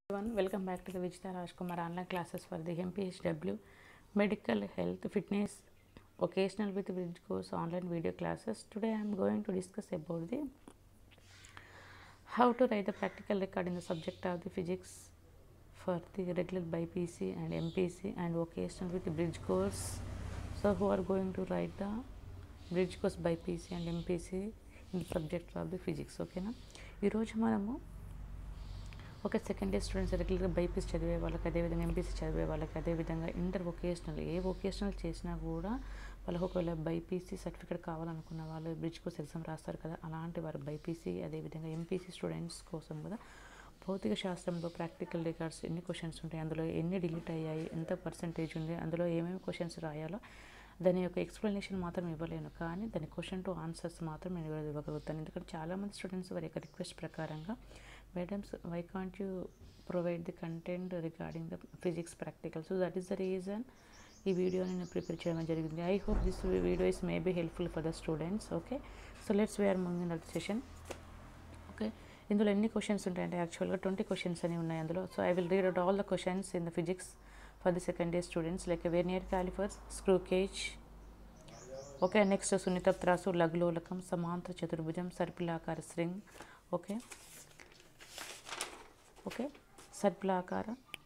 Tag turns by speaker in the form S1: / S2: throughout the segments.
S1: everyone, welcome back to the Vijita Rajkumar online classes for the MPHW Medical Health Fitness Occasional with Bridge course online video classes. Today I am going to discuss about the how to write the practical record in the subject of the physics for the regular BPC and MPC and occasional with the bridge course. So who are going to write the bridge course BPC and MPC in the subject of the physics ఓకేనా ఈరోజు మనము ఒక second year students రెగ్యులర్గా BiPC చదివే వాళ్ళకి అదేవిధంగా MPC చదివే వాళ్ళకి అదేవిధంగా ఇంటర్ వొకేషనల్ ఏ వొకేషనల్ చేసినా కూడా వాళ్ళకి ఒకవేళ బైపీసీ సర్టిఫికేట్ కావాలనుకున్న వాళ్ళు బ్రిడ్జ్ కోర్స్ ఎగ్జామ్ రాస్తారు కదా అలాంటి వారు బైపీసీ అదేవిధంగా ఎంపీసీ స్టూడెంట్స్ కోసం కూడా భౌతిక శాస్త్రంలో ప్రాక్టికల్ రికార్డ్స్ ఎన్ని క్వశ్చన్స్ ఉంటాయి అందులో ఎన్ని డిలీట్ అయ్యాయి ఎంత పర్సంటేజ్ ఉంది అందులో ఏమేమి క్వశ్చన్స్ రాయాలో దాని యొక్క ఎక్స్ప్లెనేషన్ మాత్రం ఇవ్వలేను కానీ దాని క్వశ్చన్ టు ఆన్సర్స్ మాత్రం నేను ఇవ్వ- ఇవ్వగలుగుతాను ఎందుకంటే చాలామంది స్టూడెంట్స్ వారి యొక్క రిక్వెస్ట్ ప్రకారంగా madams why can't you provide the content regarding the physics practical so that is the reason ఈ వీడియోని నేను ప్రిపేర్ చేయడం జరిగింది I hope this video is may be helpful for the students okay so let's we're moving that session okay ఇందులో ఎన్ని questions ఉంటాయంటే యాక్చువల్గా twenty questions అని ఉన్నాయి అందులో so I will read out all the questions in the physics for the second year students like vernier calipers screw gauge okay next సున్నిత త్రాసు లఘులోలకం సమాంతర చతుర్భుజం సర్పిలాకార స్ట్రింగ్ ఓకే ఓకే సర్పిలాకార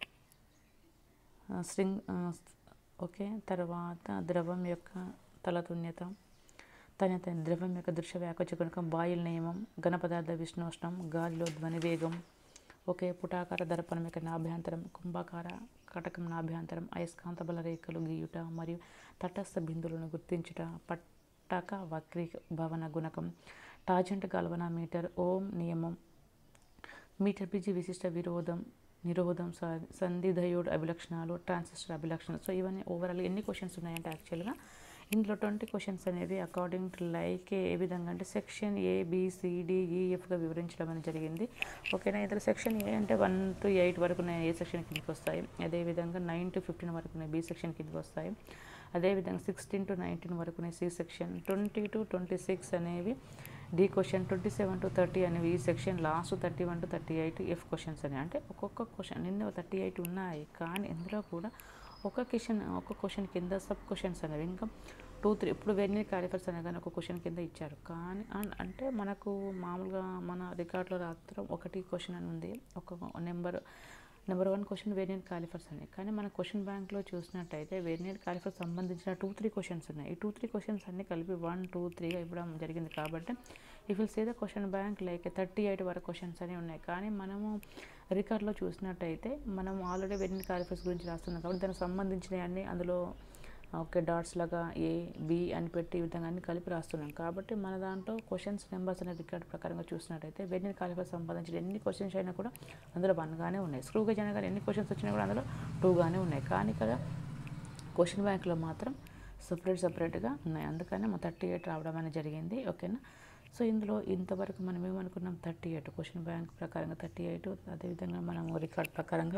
S1: స్ట్రింగ్ ఓకే తర్వాత ద్రవం యొక్క తలతున్యత తన తన ద్రవం యొక్క దృశ్య వ్యాకోచ గుణకం బాయిల్ నియమం ఘన పదార్థ విష్ణోష్ణం గాలిలో ధ్వని వేగం ఒకే పుటాకార దర్పణం యొక్క నాభ్యంతరం కుంభాకార కటకం నాభ్యంతరం అయస్కాంత బల రేఖలు గీయుట మరియు తటస్థ బిందువులను గుర్తించుట పట్టక వక్రీ భవన గుణకం టాజెంట్ గల్వన మీటర్ ఓం నియమం మీటర్ బ్రిడ్జి విశిష్ట విరోధం నిరోధం స- సంధిధయోడ్ అభిలక్షణాలు ట్రాన్సిస్టర్ అభిలక్షణాలు సో ఇవన్నీ ఓవరాల్ ఎన్ని క్వశ్చన్స్ ఉన్నాయంటే యాక్చువల్గా ఇందులో ట్వంటీ క్వశ్చన్స్ అనేవి అకార్డింగ్ టు లైక్ ఏ విధంగా అంటే సెక్షన్ ఏ బీసీడీఈఎఫ్గా వివరించడం అనేది జరిగింది ఓకేనా ఇందులో సెక్షన్ ఏ అంటే వన్ టు ఎయిట్ వరకు ఉన్నాయి ఏ సెక్షన్ కిందకి వస్తాయి అదేవిధంగా నైన్ టు ఫిఫ్టీన్ వరకు ఉన్నాయి బి సెక్షన్ కిందకి వస్తాయి అదేవిధంగా సిక్స్టీన్ టు నైన్టీన్ వరకు ఉన్నాయి C section twenty to twenty six అనేవి D question twenty seven to thirty అనేవి ఈ section last thirty one to thirty eight F questions అని అంటే ఒక్కొక్క క్వశ్చన్ నిన్న థర్టీ ఎయిట్ ఉన్నాయి కానీ ఇందులో కూడా ఒక క్వశ్చన్ ఒక క్వశ్చన్ కింద సబ్ క్వశ్చన్స్ అనేవి ఇంకా టూ త్రీ ఇప్పుడు వెన్నీ క్యాలిఫర్స్ అనే కానీ ఒక క్వశ్చన్ కింద ఇచ్చారు కానీ అన్- అంటే మనకు మామూలుగా మన రికార్డులో రాత్రం ఒకటి క్వశ్చన్ అని ఉంది ఒక number number one question vernier calipers అని కానీ మన క్వశ్చన్ బ్యాంక్లో చూసినట్టయితే వేరియన్ క్యాలిఫర్స్ సంబంధించిన టూ త్రీ క్వశ్చన్స్ ఉన్నాయి ఈ టూ త్రీ క్వశ్చన్స్ అన్ని కలిపి వన్ టూ త్రీగా ఇవ్వడం జరిగింది కాబట్టి if will say the question bank like thirty eight వరకు క్వశ్చన్స్ అని ఉన్నాయి కానీ మనము రికార్డులో చూసినట్టయితే మనం ఆల్రెడీ వేరియన్ క్యాలిఫర్స్ గురించి రాస్తున్నాం కాబట్టి దానికి సంబంధించినవి అన్ని అందులో ఓకే డాట్స్ లాగా ఏ బి అని పెట్టి ఈ విధంగా అన్ని కలిపి రాస్తున్నాం కాబట్టి మన దాంట్లో క్వశ్చన్స్ నెంబర్స్ అనే రికార్డ్ ప్రకారంగా చూసినట్టయితే వెన్నెల కాలిఫర్ సంబంధించిన ఎన్ని క్వశ్చన్స్ అయినా కూడా అందులో వన్గానే ఉన్నాయి స్క్రూ గేజ్ అయినా కానీ ఎన్ని క్వశ్చన్స్ వచ్చినా కూడా అందులో టూగానే ఉన్నాయి కానీ కదా క్వశ్చన్ బ్యాంక్లో మాత్రం సపరేట్ సపరేట్గా ఉన్నాయి అందుకనే మా థర్టీ ఎయిట్ రావడం అనేది జరిగింది ఓకేనా సో ఇందులో ఇంతవరకు మనం ఏమనుకున్నాం థర్టీ ఎయిట్ క్వశ్చన్ బ్యాంక్ ప్రకారంగా థర్టీ ఎయిట్ అదేవిధంగా మనం రికార్డ్ ప్రకారంగా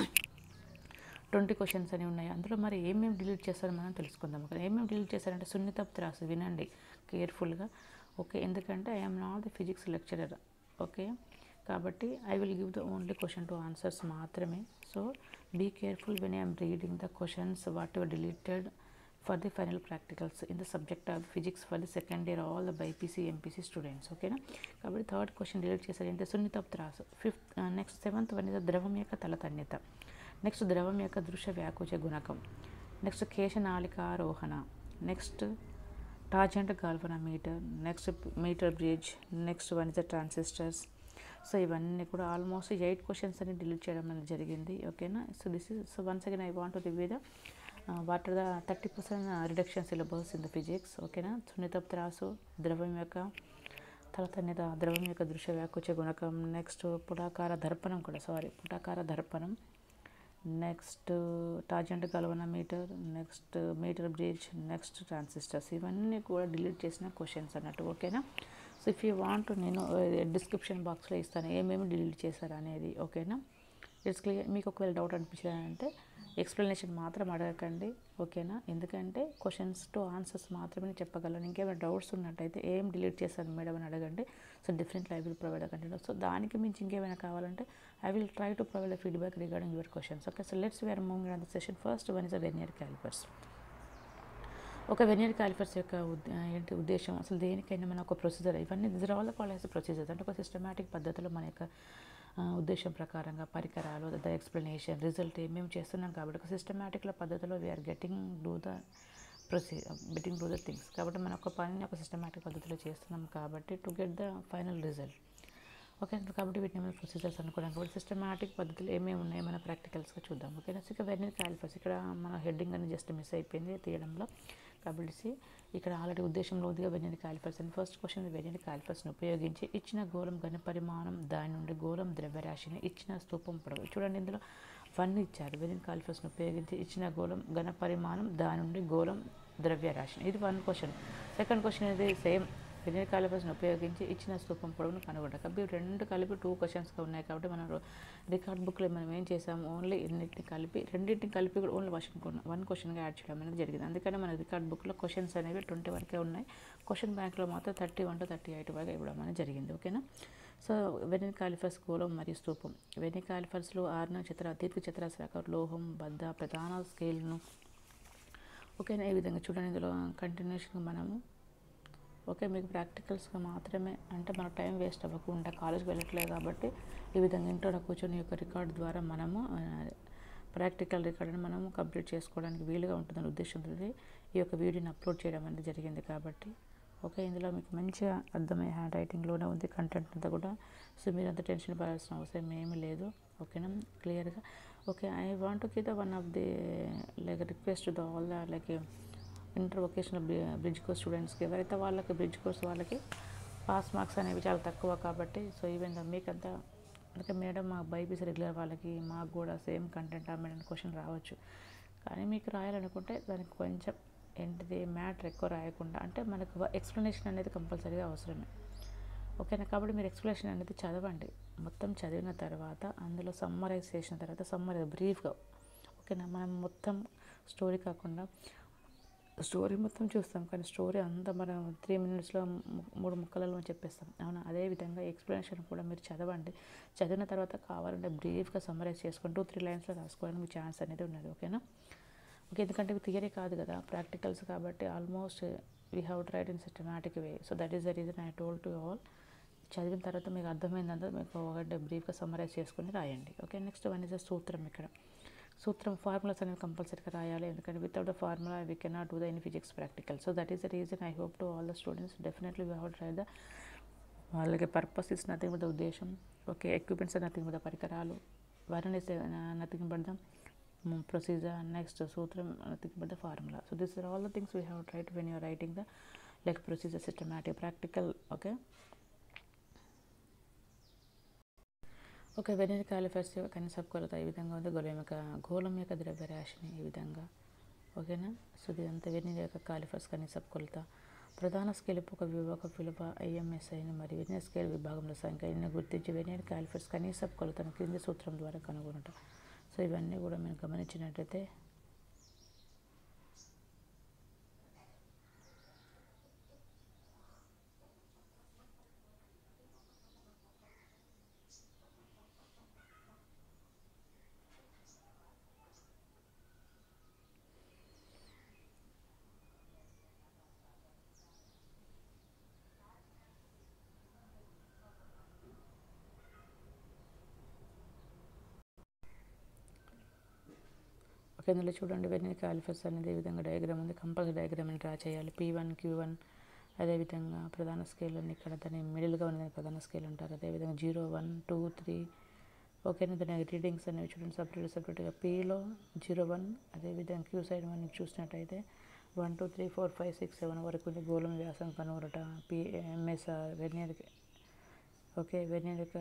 S1: ట్వంటీ క్వశ్చన్స్ అని ఉన్నాయి అందులో మరి ఏమేమి డిలీట్ చేస్తారో మనం తెలుసుకుందాం ఓకే ఏమేమి డిలీట్ చేస్తారంటే సున్నిత త్రాసు వినండి కేర్ఫుల్గా ఓకే ఎందుకంటే I'm not the physics lecturer okay కాబట్టి I will give the only question to answers మాత్రమే so be careful when I'm reading the questions whatever deleted for the final practicals in the subject of physics for the second year all the BiPC MPC students ఓకేనా కాబట్టి third question delete చేశారు ఏంటంటే సున్నిత త్రాసు fifth next seventh one is ద్రవం యొక్క తలతన్యత next ద్రవం యొక్క దృశ్య వ్యాకోచ గుణకం నెక్స్ట్ కేశనాళికారోహణ next tangent galvanometer next meter bridge next one is the transistors so ఇవన్నీ కూడా ఆల్మోస్ట్ ఎయిట్ క్వశ్చన్స్ అని డిలీట్ చేయడం అనేది జరిగింది ఓకేనా so this is so once again I want review the what are the thirty percent reduction syllabus in the physics ఓకేనా సున్నిత త్రాసు ద్రవం యొక్క తలతన్యత ద్రవం యొక్క దృశ్య వ్యాకోచ గుణకం నెక్స్ట్ పుటాకార దర్పణం కూడా సారీ పుటాకార దర్పణం next tangent galvanometer next meter bridge next transistors ఇవన్నీ కూడా డిలీట్ చేసిన క్వశ్చన్స్ అన్నట్టు ఓకేనా సో ఇఫ్ యూ వాంట్ నేను డిస్క్రిప్షన్ బాక్స్లో ఇస్తాను ఏమేమి డిలీట్ చేశారు అనేది ఓకేనా ఇట్స్ క్లియర్ మీకు ఒకవేళ డౌట్ అనిపించాలంటే ఎక్స్ప్లెనేషన్ మాత్రం అడగకండి ఓకేనా ఎందుకంటే క్వశ్చన్స్ టు ఆన్సర్స్ మాత్రమే నేను చెప్పగలను ఇంకేమైనా డౌట్స్ ఉన్నట్టయితే ఏం డిలీట్ చేశాను మేడం అని అడగండి so different I will provide continue so దానికి మించి ఇంకేమైనా కావాలంటే I will try to provide feedback regarding your questions okay so let's we're moving on the session first one is a vernier calipers ఒక vernier calipers యొక్క ఉద్- ఏంటి ఉద్దేశం అసలు దేనికైనా మన ఒక ప్రొసీజర్ ఇవన్నీ దిస్ ఆల్ కాలేజ్ ప్రొసీజర్స్ అంటే ఒక సిస్టమేటిక్ పద్ధతిలో మన యొక్క ఆ, ఉద్దేశం ప్రకారంగా పరికరాలు ద ఎక్స్ప్లెనేషన్ రిజల్ట్ ఏమేమి చేస్తున్నాం కాబట్టి ఒక సిస్టమేటిక్ల పద్ధతిలో వీఆర్ గెటింగ్ డూ ద ప్రొసీ గెటింగ్ డూ ద థింగ్స్ కాబట్టి మన ఒక పనిని ఒక సిస్టమేటిక్ పద్ధతిలో చేస్తున్నాం కాబట్టి to get the final result okay కాబట్టి వీటిని ఏమైనా ప్రొసీజర్స్ అనుకోవడం కాబట్టి సిస్టమేటిక్ పద్ధతులు ఏమేమి ఉన్నాయో మన ప్రాక్టికల్స్గా చూద్దాం ఓకేనా సో ఇక వెర్నియర్ క్యాలిఫర్స్ ఇక్కడ మన హెడ్డింగ్ అని జస్ట్ మిస్ అయిపోయింది తీయడంలో కాబట్టి see, ఇక్కడ ఆల్రెడీ ఉద్దేశంలో ఉందిగా వెర్నియర్ క్యాలిఫర్స్ అని ఫస్ట్ క్వశ్చన్ వెర్నియర్ క్యాలిఫర్స్ని ఉపయోగించి ఇచ్చిన గోళం ఘన పరిమాణం దాని నుండి గోళం ద్రవ్యరాశిని ఇచ్చిన స్తూపం పొడవు చూడండి ఇందులో వన్ ఇచ్చారు వెర్నియర్ క్యాలిఫర్స్ని ఉపయోగించి ఇచ్చిన గోళం ఘన పరిమాణం దాని నుండి గోళం ద్రవ్యరాశిని ఇది వన్ క్వశ్చన్ సెకండ్ క్వశ్చన్ ఇది సేమ్ వెర్నియర్ క్యాలిపర్స్ని ఉపయోగించి ఇచ్చిన స్తూపం పొడవును కనుగొంటాం కాబట్టి ఇవి రెండు కలిపి టూ క్వశ్చన్స్గా ఉన్నాయి కాబట్టి మనం రికార్డ్ బుక్లో మనం ఏం చేసాము ఓన్లీ ఎన్నింటిని కలిపి రెండింటిని కలిపి కూడా ఓన్లీ క్వశ్చన్ వన్ క్వశ్చన్గా యాడ్ చేయడం అనేది జరిగింది అందుకని మన రికార్డ్ బుక్లో క్వశ్చన్స్ అనేవి ట్వంటీ వరకే ఉన్నాయి క్వశ్చన్ బ్యాంక్లో మాత్రం thirty one to thirty eight వరకు ఇవ్వడం అనేది జరిగింది ఓకేనా సో వెనిన్ కాలిఫర్స్ గోళం మరియు స్తూపం వెనిన్ కాలిఫర్స్లో ఆరున చిత్ర దీర్ఘ చతురస్రాకార లోహం బద్ద ప్రధాన స్కేల్ను ఓకేనా ఈ విధంగా చూడండి ఇందులో కంటిన్యూషన్గా మనము ఓకే మీకు ప్రాక్టికల్స్గా మాత్రమే అంటే మన టైం వేస్ట్ అవ్వకుండా కాలేజ్కి వెళ్ళట్లేదు కాబట్టి ఈ విధంగా ఇంట్లో కూర్చొని ఈ యొక్క రికార్డ్ ద్వారా మనము ప్రాక్టికల్ రికార్డుని మనము కంప్లీట్ చేసుకోవడానికి వీలుగా ఉంటుందని ఉద్దేశంతో ఈ యొక్క వీడియోని అప్లోడ్ చేయడం అనేది జరిగింది కాబట్టి ఓకే ఇందులో మీకు మంచిగా అర్థమయ్యే హ్యాండ్ రైటింగ్లోనే ఉంది కంటెంట్ అంతా కూడా సో మీరు అంత టెన్షన్ పడాల్సిన అవసరం ఏమీ లేదు ఓకేనా క్లియర్గా okay I want to give the one of the like request the all the like inter vocational bridge course స్టూడెంట్స్కి ఎవరైతే వాళ్ళకి బ్రిడ్జ్ కోర్స్ వాళ్ళకి పాస్ మార్క్స్ అనేవి చాలా తక్కువ కాబట్టి సో ఈవెన్ మీకంతా అందుకే మేడం మా బైపీసీ రెగ్యులర్ వాళ్ళకి మాకు కూడా సేమ్ కంటెంట్ ఆ మేడం క్వశ్చన్ రావచ్చు కానీ మీకు రాయాలనుకుంటే దానికి కొంచెం ఏంటిది మ్యాటర్ ఎక్కువ రాయకుండా అంటే మనకు ఎక్స్ప్లెనేషన్ అనేది కంపల్సరీగా అవసరమే ఓకేనా కాబట్టి మీరు ఎక్స్ప్లెనేషన్ అనేది చదవండి మొత్తం చదివిన తర్వాత అందులో సమ్మరైజ్ చేసిన తర్వాత సమ్మరైజ్ బ్రీఫ్గా ఓకేనా మనం మొత్తం స్టోరీ కాకుండా స్టోరీ మొత్తం చూస్తాం కానీ స్టోరీ అంతా మనం త్రీ మినిట్స్లో మూడు ముక్కలలో చెప్పేస్తాం అవునా అదే విధంగా ఎక్స్ప్లెనేషన్ కూడా మీరు చదవండి చదివిన తర్వాత కావాలంటే బ్రీఫ్గా సమ్మరైజ్ చేసుకొని టూ త్రీ లైన్స్లో రాసుకోవడానికి ఛాన్స్ అనేది ఉన్నది ఓకేనా ఓకే ఎందుకంటే ఇవి థియరీ కాదు కదా ప్రాక్టికల్స్ కాబట్టి almost we have tried in systematic way so that is the reason I told to all చదివిన తర్వాత మీకు అర్థమైందంతా మీకు ఒకటి బ్రీఫ్గా సమ్మరైజ్ చేసుకొని రాయండి okay next one is the సూత్రం ఇక్కడ సూత్రం ఫార్ములాస్ అనేవి కంపల్సరీగా రాయాలి ఎందుకంటే without the formula we cannot do the in physics practical so that is the reason I hope to all the students definitely we have try the వాళ్ళకి purpose is nothing with the ఉద్దేశం okay equipments nothing with the పరికరాలు వరన్ is nothing but the procedure next సూత్రం nothing but the formula so this are all the things we have tried when you're writing the like procedure systematic practical okay ఒక vernier callipers యొక్క కనీస కొలత ఈ విధంగా ఉంది గోళం యొక్క గోళం యొక్క ద్రవ్యరాశిని ఈ విధంగా ఓకేనా సో ఇదంతా వెనిర్ యొక్క కాలిఫర్స్ కనీస కొలత ప్రధాన స్కేల్ ఒక విభాగ విలువ ఐఎంఎస్ఐని మరియు వెనియర్ స్కేల్ విభాగంలో సంఖ్యని గుర్తించి వెనియర్ కాలిఫర్స్ కనీస కొలతను క్రింది సూత్రం ద్వారా కనుగొనట సో ఇవన్నీ కూడా మేము గమనించినట్టయితే ఒక ఇందులో చూడండి వెనియర్ కాలిఫర్స్ అనేది ఈ విధంగా డయాగ్రామ్ ఉంది కంపల్సరీ డయాగ్రామ్ డ్రా చేయాలి పీ వన్ క్యూ వన్ అదేవిధంగా ప్రధాన స్కేల్ అని ఇక్కడ దాని మిడిల్గా ఉన్నది ప్రధాన స్కేల్ అంటారు అదేవిధంగా జీరో వన్ టూ త్రీ ఓకేనా దాని రీడింగ్స్ అనేవి చూడండి సపరేట్ సపరేట్గా పీలో జీరో వన్ అదేవిధంగా క్యూ సైడ్ మనం చూసినట్టయితే one two three four five six seven వరకు ఉంది గోళం వ్యాసం కనుగొనట P MSR vernier okay vernier యొక్క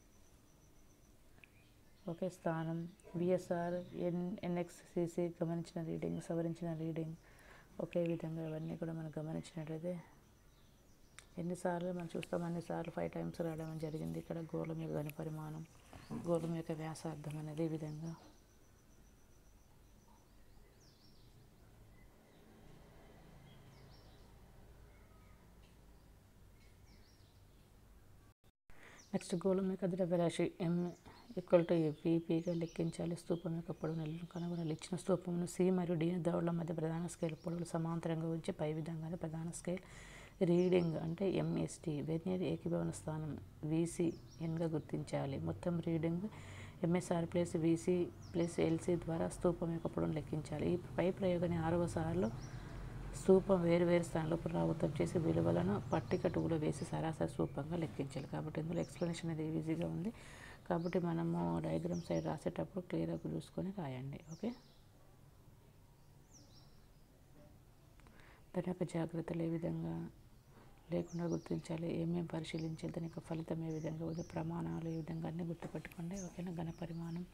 S1: ఒకే స్థానం విఎస్ఆర్ ఎన్ ఎన్ఎక్స్సిసి గమనించిన రీడింగ్ సవరించిన రీడింగ్ ఒకే విధంగా ఇవన్నీ కూడా మనం గమనించినట్లయితే ఎన్నిసార్లు మనం చూస్తాం అన్నిసార్లు ఫైవ్ టైమ్స్ రావడం జరిగింది ఇక్కడ గోళం యొక్క ఘన పరిమాణం గోళం యొక్క వ్యాసార్థం అనేది ఈ విధంగా నెక్స్ట్ గోళం యొక్క ద్రవ్యరాశి ఎం ఈక్వల్ టు పీపీగా లెక్కించాలి స్తూపం యొక్క పొడవును కనుగొనాలి ఇచ్చిన స్తూపంను సి మరియు డి దౌడ్ల మధ్య ప్రధాన స్కేల్ పొడవులు సమాంతరంగా ఉంచి పై విధంగానే ప్రధాన స్కేల్ రీడింగ్ అంటే ఎంఎస్టి వెర్నియర్ ఏకీభవన స్థానం వీసీ ఎన్గా గుర్తించాలి మొత్తం reading MSR plus VC plus LC ద్వారా స్తూపం యొక్క పొడవును లెక్కించాలి ఈ పై ప్రయోగాన్ని ఆరవ సార్లు స్తూపం వేరు వేరు స్థానంలో పునరావృతం చేసి విలువలను పట్టిక టూలో వేసి సరాసరి స్తూపంగా లెక్కించాలి కాబట్టి ఇందులో ఎక్స్ప్లెనేషన్ అనేది ఈజీగా ఉంది కాబట్టి మనము డయాగ్రామ్ సైడ్ రాసేటప్పుడు క్లియర్గా చూసుకొని రాయండి ఓకే దాని యొక్క జాగ్రత్తలు ఏ విధంగా లేకుండా గుర్తించాలి ఏమేమి పరిశీలించాలి దాని యొక్క ఫలితం ఏ విధంగా ఉంది ప్రమాణాలు ఏ విధంగా అన్నీ గుర్తుపెట్టుకోండి ఓకేనా ఘన పరిమాణం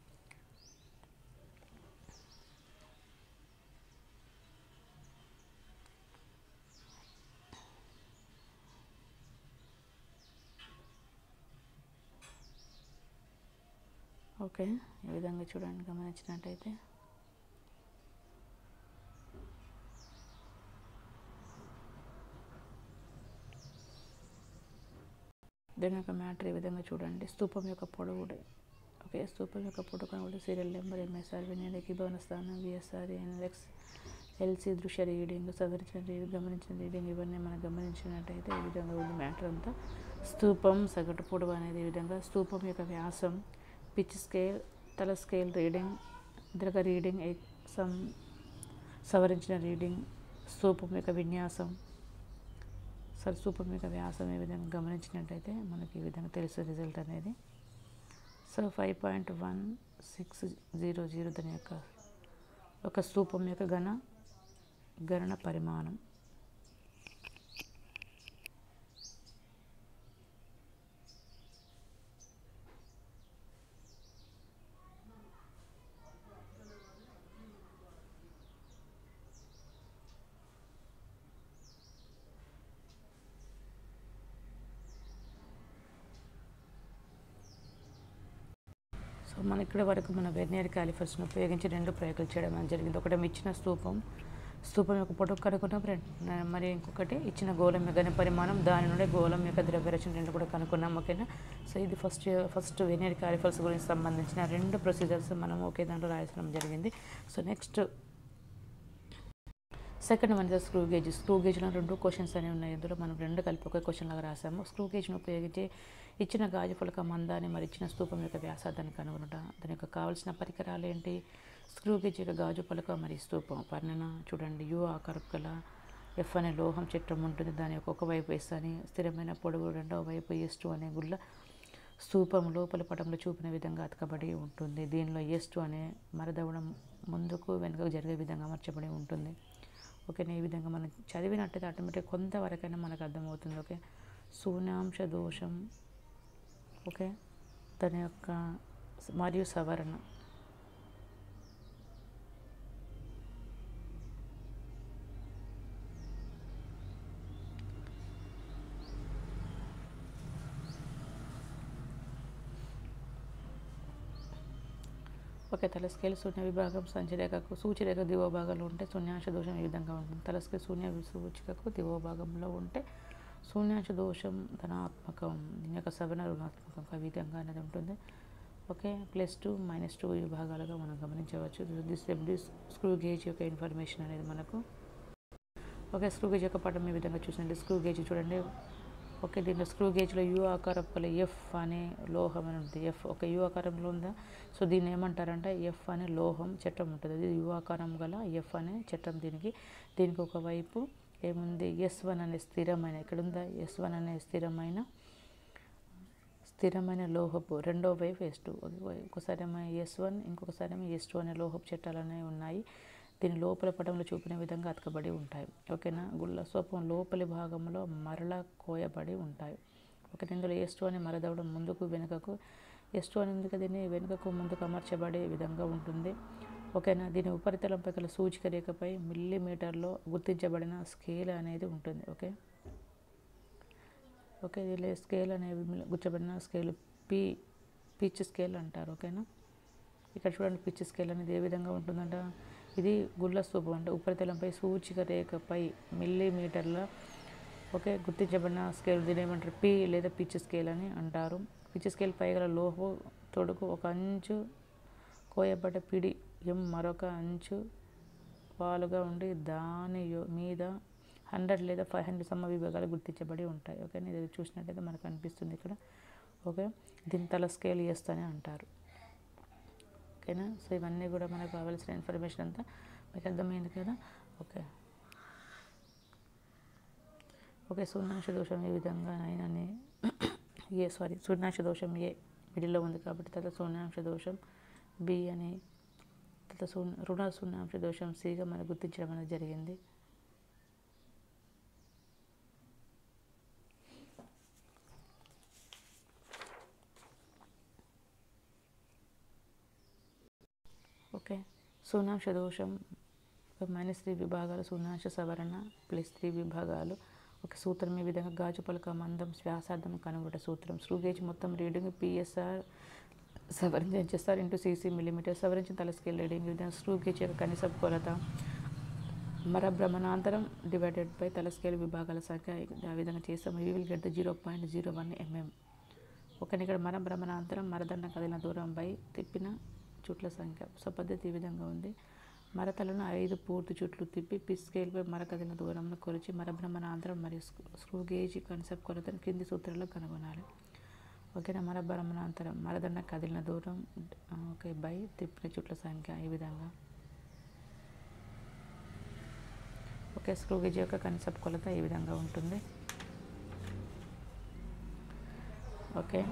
S1: ఓకే ఈ విధంగా చూడండి గమనించినట్టయితే దీని యొక్క మ్యాటర్ ఈ విధంగా చూడండి స్తూపం యొక్క పొడవు ఓకే స్తూపం యొక్క పొడవు కనుగొంటే సీరియల్ నెంబర్ ఎంఎస్ఆర్ వినియోగ ఏకీభవన స్థానం విఎస్ఆర్ ఎన్ఎక్స్ ఎల్సీ దృశ్య రీడింగ్ సవరించిన రీడింగ్ గమనించిన రీడింగ్ ఇవన్నీ మనం గమనించినట్టయితే ఈ విధంగా ఉంది మ్యాటర్ అంతా స్తూపం సగటు పొడవు అనేది ఈ విధంగా స్తూపం యొక్క వ్యాసం పిచ్ స్కేల్ తల స్కేల్ రీడింగ్ ద్రగ రీడింగ్ సమ్ సవరించిన రీడింగ్ స్తూపం యొక్క విన్యాసం సరసూపం యొక్క వ్యాసం ఏ విధంగా గమనించినట్టయితే మనకి ఈ విధంగా తెలుసు రిజల్ట్ అనేది so five point one six zero zero దాని యొక్క ఒక స్తూపం యొక్క ఘన గణన పరిమాణం సో మన ఇక్కడ వరకు మన వెర్నియర్ క్యాలిఫర్స్ను ఉపయోగించి రెండు ప్రయోగాలు చేయడం అనేది జరిగింది ఒకటి ఇచ్చిన స్తూపం స్తూపం యొక్క పొడవు కనుక్కున్నాం రెం- మరి ఇంకొకటి ఇచ్చిన గోళం యొక్క ఘన పరిమాణం దాని నుండి గోళం యొక్క ద్రవ్యరచన రెండు కూడా కనుక్కున్నాం ఓకేనా సో ఇది ఫస్ట్ ఫస్ట్ వెర్నియర్ క్యాలిఫర్స్ గురించి సంబంధించిన రెండు ప్రొసీజర్స్ మనం ఒకే దాంట్లో రాయడం జరిగింది so next second one is screw gauge screw గేజ్లో రెండు క్వశ్చన్స్ అనేవి ఉన్నాయి ఇందులో మనం రెండు కలిపి ఒకే క్వశ్చన్ లాగా రాసాము స్క్రూ గేజ్ను ఉపయోగించి ఇచ్చిన గాజు పులక మందాన్ని మరి ఇచ్చిన స్తూపం యొక్క వ్యాసార్థాన్ని కనుగొనట దాని యొక్క కావాల్సిన పరికరాలు ఏంటి స్క్రూ గేజ్ యొక్క గాజు పులక మరి స్తూపం వర్ణన చూడండి యు ఆకారం గల ఎఫ్ అనే లోహం చట్టం ఉంటుంది దాని యొక్క ఒక వైపు ఎస్ అని స్థిరమైన పొడవు రెండవ వైపు ఎస్ టూ అనే గుళ్ళ స్తూపం లోపల పటంలో చూపిన విధంగా అతకబడి ఉంటుంది దీనిలో ఎస్ టూ అనే మరదవడం ముందుకు వెనుకకు జరిగే విధంగా అమర్చబడి ఉంటుంది ఓకేనా ఈ విధంగా మనం చదివినట్టయితే ఆటోమేటిక్ కొంతవరకైనా మనకు అర్థమవుతుంది ఓకే శూన్యాంశ దోషం ఓకే దాని యొక్క స- మరియు సవరణ ఓకే తల స్కేల్ శూన్య విభాగం సంచిరేఖకు సూచిరేఖ దిగువ భాగంలో ఉంటే శూన్యాంశ దోషం ఈ విధంగా ఉంటుంది తల స్కేల్ శూన్య సూచికకు దిగువ భాగంలో ఉంటే శూన్యాంశ దోషం ధనాత్మకం దీని యొక్క సవరణ రుణాత్మకం ఆ విధంగా అనేది ఉంటుంది okay plus two minus two విభాగాలుగా మనం గమనించవచ్చు దిస్ దిస్ స్క్రూ గేజ్ యొక్క ఇన్ఫర్మేషన్ అనేది మనకు ఓకే స్క్రూ గేజ్ యొక్క పటం ఈ విధంగా చూసండి స్క్రూ గేజ్ చూడండి ఓకే దీంట్లో స్క్రూ గేజ్లో యూ ఆకారం గల ఎఫ్ అనే లోహం అని ఉంటుంది ఎఫ్ ఒక యూ ఆకారంలో ఉందా సో దీన్ని ఏమంటారంటే ఎఫ్ అనే లోహం చట్టం ఉంటుంది ఇది యూ ఆకారం గల ఎఫ్ అనే చట్టం దీనికి దీనికి ఒకవైపు ఏముంది ఎస్ వన్ అనే స్థిరమైన ఇక్కడ ఉందా ఎస్ వన్ అనే స్థిరమైన స్థిరమైన లోహపు రెండో వైపు ఎస్ టూ ఒకసారి ఏమో ఎస్ వన్ ఇంకొకసారి ఏమో ఎస్ టూ అనే లోహపు చట్టాలు అనేవి ఉన్నాయి దీని లోపల పటంలో చూపిన విధంగా అతకబడి ఉంటాయి ఓకేనా గుళ్ళ సోపం లోపలి భాగంలో మరల కోయబడి ఉంటాయి ఓకే ఇందులో ఎస్ టూ అని మరదవడం ముందుకు వెనుకకు ఎస్ టూ అని ఎందుకు దీన్ని వెనుకకు ముందుకు అమర్చబడే విధంగా ఉంటుంది ఓకేనా దీని ఉపరితలంపై గల సూచిక రేఖపై మిల్లీమీటర్లో గుర్తించబడిన స్కేల్ అనేది ఉంటుంది ఓకే ఓకే దీనిలో స్కేల్ అనేది గుర్చబడిన స్కేల్ పి పిచ్ స్కేల్ అంటారు ఓకేనా ఇక్కడ చూడండి పిచ్ స్కేల్ అనేది ఏ విధంగా ఉంటుందంట ఇది గుళ్ళ స్తూపం అంటే ఉపరితలంపై సూచిక రేఖపై మిల్లీమీటర్ల ఓకే గుర్తించబడిన స్కేల్ దీని ఏమంటారు పి లేదా పిచ్ స్కేల్ అని అంటారు పిచ్ స్కేల్ పై గల లోహు తొడుగు ఒక అంచు కోయబడ్డ పిడి ఎం మరొక అంచు వాలుగా ఉండి దాని యొ- మీద హండ్రెడ్ లేదా ఫైవ్ హండ్రెడ్ సమ విభాగాలు గుర్తించబడి ఉంటాయి ఓకేనా ఇది చూసినట్టయితే మనకు అనిపిస్తుంది ఇక్కడ ఓకే దీని తల స్కేల్ చేస్తూనే అంటారు ఓకేనా సో ఇవన్నీ కూడా మనకు కావాల్సిన ఇన్ఫర్మేషన్ అంతా మీకు అర్థమైంది కదా ఓకే ఓకే సూర్యనాశ దోషం ఏ విధంగా అయినని ఏ సారీ సూర్యనాశ దోషం ఏ మిడిల్లో ఉంది కాబట్టి తర్వాత సూర్యనాంశ దోషం బి అని తర్వాత శూన్య రుణ శూన్యాంశ దోషం సిగా మనకు గుర్తించడం అనేది జరిగింది ఓకే శూన్యాంశ దోషం మైనస్ త్రీ విభాగాలు శూన్యాంశ సవరణ ప్లస్ త్రీ విభాగాలు ఒక సూత్రం ఈ విధంగా గాజు పలక మందం వ్యాసార్థం కనుగొట సూత్రం స్క్రూ గేజ్ మొత్తం రీడింగ్ పిఎస్ఆర్ సవరించిన చేస్తారు ఇంటూ సీసీ మిల్లీమీటర్ సవరించిన తల స్కేల్ రీడింగ్ ఈ విధంగా స్క్రూ గేజ్ యొక్క కనీస కొలత మర భ్రమణాంతరం డివైడెడ్ బై తల స్కేల్ విభాగాల సంఖ్య ఆ విధంగా చేస్తాం we will get zero point zero one mm ఒకని ఇక్కడ మర భ్రమణాంతరం మరదండ కదిలిన దూరం బై తిప్పిన చుట్ల సంఖ్య సో పద్ధతి ఈ విధంగా ఉంది మరతలను ఐదు పూర్తి చుట్లు తిప్పి పిస్ స్కేల్పై మర కదిలిన దూరంలో కొలిచి మర భ్రమణాంతరం మరియు స్క్రూ- స్క్రూ గేజ్ కాన్సెప్ట్ కొలతను కింది సూత్రాల్లో కనుగొనాలి ఓకేనా మర భ్రమణాంతరం మరదండ కదిలిన దూరం ఆ, ఓకే బై తిప్పిన చుట్ల సంఖ్య ఈ విధంగా ఓకే స్క్రూ గేజ్ యొక్క కాన్సెప్ట్ కొలత ఈ విధంగా ఉంటుంది ఓకే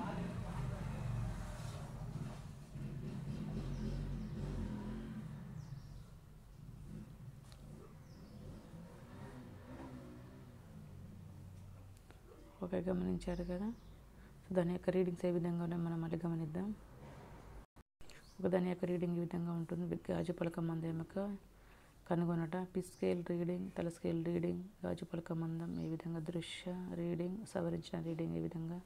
S1: ఓకే గమనించారు కదా సో దాని యొక్క రీడింగ్స్ ఏ విధంగా ఉన్నాయో మనం మళ్ళీ గమనిద్దాం ఒక దాని యొక్క రీడింగ్ ఈ విధంగా ఉంటుంది గాజు పలక మందం యొక్క కనుగొనట పి స్కేల్ రీడింగ్ తల స్కేల్ రీడింగ్ గాజు పలక మందం ఈ విధంగా దృశ్య రీడింగ్ సవరించిన రీడింగ్ ఈ విధంగా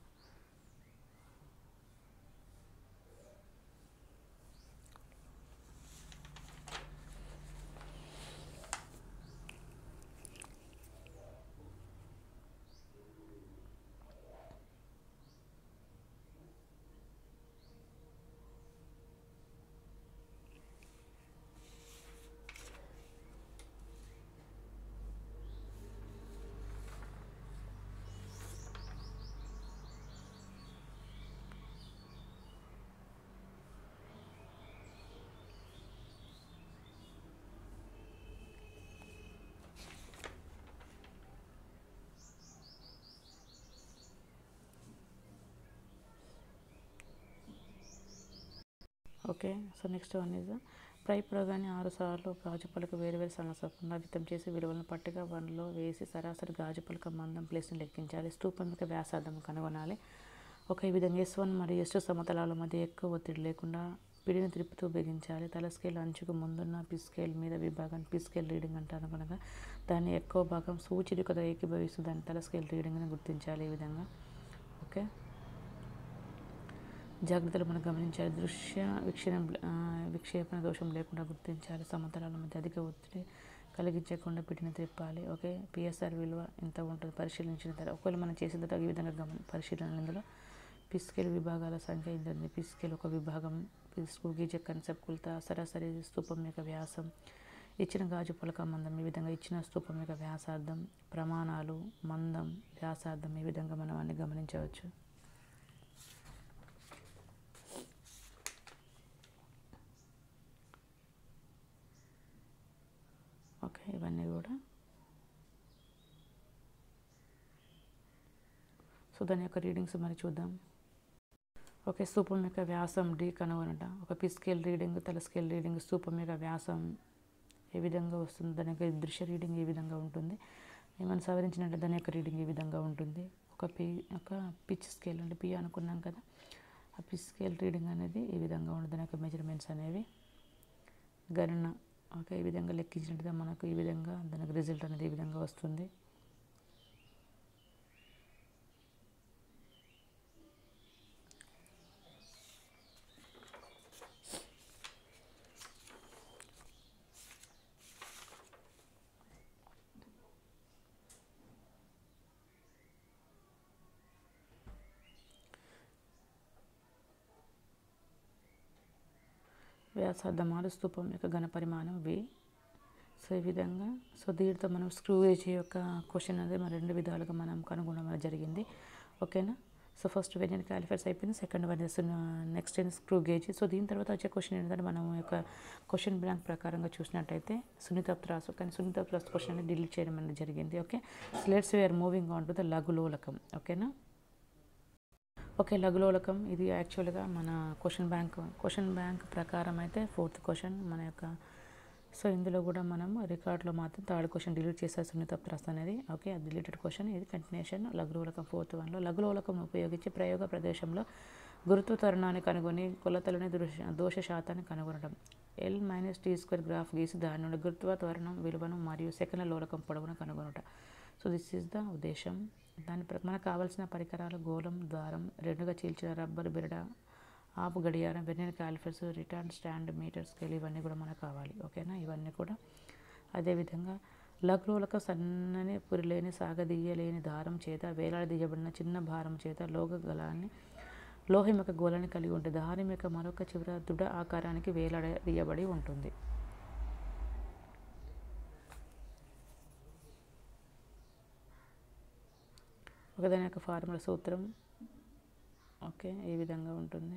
S1: okay so next one is ప్రై ప్రయోగాన్ని ఆరు సార్లు గాజు పలక వేరు వేరు సంవత్సరం పునరావృతం చేసి విలువలను పట్టిక వన్లో వేసి సరాసరి గాజు పలక మందం ప్లేస్ని లెక్కించాలి స్తూపం యొక్క వ్యాసార్థం కనుగొనాలి ఒక ఈ విధంగా ఎస్ వన్ మరియు ఎస్ టూ సమతలాల మధ్య ఎక్కువ ఒత్తిడి లేకుండా పిడిని తిప్పుతూ బిగించాలి తల స్కేల్ అంచుకు ముందున్న పి స్కేల్ మీద విభాగాన్ని పి స్కేల్ రీడింగ్ అంటారు కనుక దాన్ని ఎక్కువ భాగం సూచిక ఏకీభవిస్తూ దాని తల స్కేల్ రీడింగ్ని గుర్తించాలి ఈ విధంగా ఓకే జాగ్రత్తలు మనం గమనించాలి దృశ్య వీక్షణ ఆ, విక్షేపణ దోషం లేకుండా గుర్తించాలి సమతలాల మధ్య అధిక ఒత్తిడి కలిగించకుండా పిటిని తిప్పాలి ఓకే పిఎస్ఆర్ విలువ ఎంత ఉంటుంది పరిశీలించిన తర్వాత ఒకవేళ మనం చేసిన తర్వాత ఈ విధంగా గమని పరిశీలన ఇందులో పిస్కేల్ విభాగాల సంఖ్య ఇంత పిస్కేల్ ఒక విభాగం స్క్రూ గీజ కన్సెప్ట్ కొలత సరాసరి స్తూపం యొక్క వ్యాసం ఇచ్చిన గాజు పులక మందం ఈ విధంగా ఇచ్చిన స్తూపం యొక్క వ్యాసార్థం ప్రమాణాలు మందం వ్యాసార్థం ఈ విధంగా మనం అన్ని గమనించవచ్చు ఓకే ఇవన్నీ కూడా సో దాని యొక్క రీడింగ్స్ మరి చూద్దాం ఓకే స్తూపం యొక్క వ్యాసం డి కనుగొనట ఒక పి స్కేల్ రీడింగ్ తల స్కేల్ రీడింగ్ స్తూపం యొక్క వ్యాసం ఏ విధంగా వస్తుంది దాని యొక్క దృశ్య రీడింగ్ ఏ విధంగా ఉంటుంది ఏమైనా సవరించినట్టు దాని యొక్క రీడింగ్ ఏ విధంగా ఉంటుంది ఒక పి ఒక పిచ్ స్కేల్ అంటే పి అనుకున్నాం కదా ఆ పిచ్ స్కేల్ రీడింగ్ అనేది ఈ విధంగా ఉంటుంది దాని యొక్క మెజర్మెంట్స్ అనేవి గణన ఓకే ఈ విధంగా లెక్కించినట్టుగా మనకు ఈ విధంగా దానికి రిజల్ట్ అనేది ఈ విధంగా వస్తుంది వ్యాసార్థమాలు స్తూపం యొక్క ఘన పరిమాణం వి సో ఈ విధంగా సో దీంతో మనం స్క్రూవేజ్ యొక్క క్వశ్చన్ అనేది మన రెండు విధాలుగా మనం కనుగొనడం అనేది జరిగింది ఓకేనా సో ఫస్ట్ వెరియన్ క్యాలిఫైర్స్ అయిపోయింది సెకండ్ వన్ నెక్స్ట్ ఏంటి స్క్రూ గేజ్ సో దీని తర్వాత వచ్చే క్వశ్చన్ ఏంటంటే మనం యొక్క క్వశ్చన్ బ్లాంక్ ప్రకారంగా చూసినట్టయితే సునీత త్రాసు కానీ సునీత త్రాసు క్వశ్చన్ అనేది డిలీట్ చేయడం అనేది జరిగింది okay so let's we are moving on to the లఘులోలకం ఓకేనా ఓకే లఘులోలకం ఇది యాక్చువల్గా మన క్వశ్చన్ బ్యాంక్ క్వశ్చన్ బ్యాంక్ ప్రకారం అయితే ఫోర్త్ క్వశ్చన్ మన యొక్క సో ఇందులో కూడా మనం రికార్డులో మాత్రం థర్డ్ క్వశ్చన్ డిలీట్ చేసే సున్నిత ప్రశ్న అనేది ఓకే అది డిలీటెడ్ క్వశ్చన్ ఇది కంటిన్యూషన్ లఘులోలకం ఫోర్త్ వన్లో లఘులోలకం ఉపయోగించి ప్రయోగ ప్రదేశంలో గురుత్వ త్వరణాన్ని కనుగొని కొలతలోని దృశ దోష శాతాన్ని కనుగొనడం L minus T square graph గీసి దాని నుండి గురుత్వ త్వరణం విలువను మరియు సెకండ్ లోలకం పొడవును కనుగొనట సో దిస్ ఈజ్ ద ఉద్దేశం దాని ప్ర- మనకు కావాల్సిన పరికరాలు గోళం ద్వారం రెండుగా చీల్చిన రబ్బర్ బిరడ ఆపు గడియారం వెన్నెల callipers retort stand metre scale ఇవన్నీ కూడా మనకు కావాలి ఓకేనా ఇవన్నీ కూడా అదేవిధంగా లఘువులకు సన్నని పురిలేని సాగదీయలేని దారం చేత వేలాడదీయబడిన చిన్న భారం చేత లోహ గలాన్ని లోహం యొక్క గోళాన్ని కలిగి ఉంటుంది దారం యొక్క మరొక చివర దృఢ ఆకారానికి వేలాడదీయబడి ఉంటుంది ఒకదాని యొక్క ఫార్ములా సూత్రం ఓకే ఈ విధంగా ఉంటుంది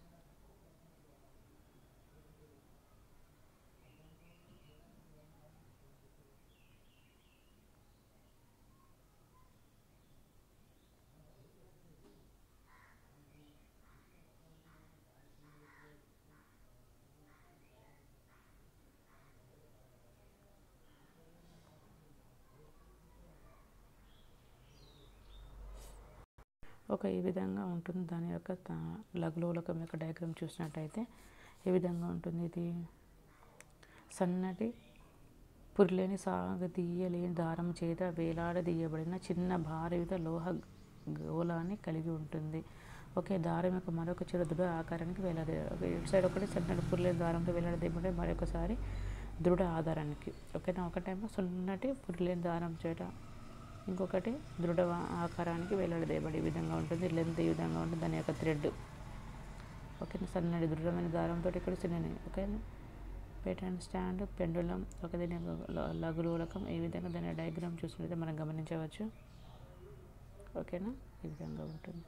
S1: ఒక ఈ విధంగా ఉంటుంది దాని యొక్క త- లఘులోలకం యొక్క డయాగ్రామ్ చూసినట్టయితే ఈ విధంగా ఉంటుంది ఇది సన్నటి పురిలేని సాగదీయలేని దారం చేత వేలాడదీయబడిన చిన్న భారయుత లోహ గోళాన్ని కలిగి ఉంటుంది ఓకే దారం యొక్క మరొక చిరు దృఢ ఆకారానికి వేలాడి ఇటు సైడ్ ఒకటి సన్నటి పురిలేని దారంతో వేలాడదీయబడి మరొకసారి దృఢ ఆధారానికి ఓకేనా ఒకటేమో సున్నటి పురిలేని దారం చేత ఇంకొకటి దృఢ ఆకారానికి వేలాడదీయబడి ఈ విధంగా ఉంటుంది లెంత్ ఈ విధంగా ఉంటుంది దాని యొక్క థ్రెడ్ ఓకేనా సన్నటి దృఢమైన దారంతో ఇక్కడ చిన్నది ఓకేనా పేటెంట్ స్టాండ్ పెండులం ఒక దీని యొక్క ల- లఘులోలకం ఈ విధంగా దాని డయాగ్రామ్ చూసినట్లయితే మనం గమనించవచ్చు ఓకేనా ఈ విధంగా ఉంటుంది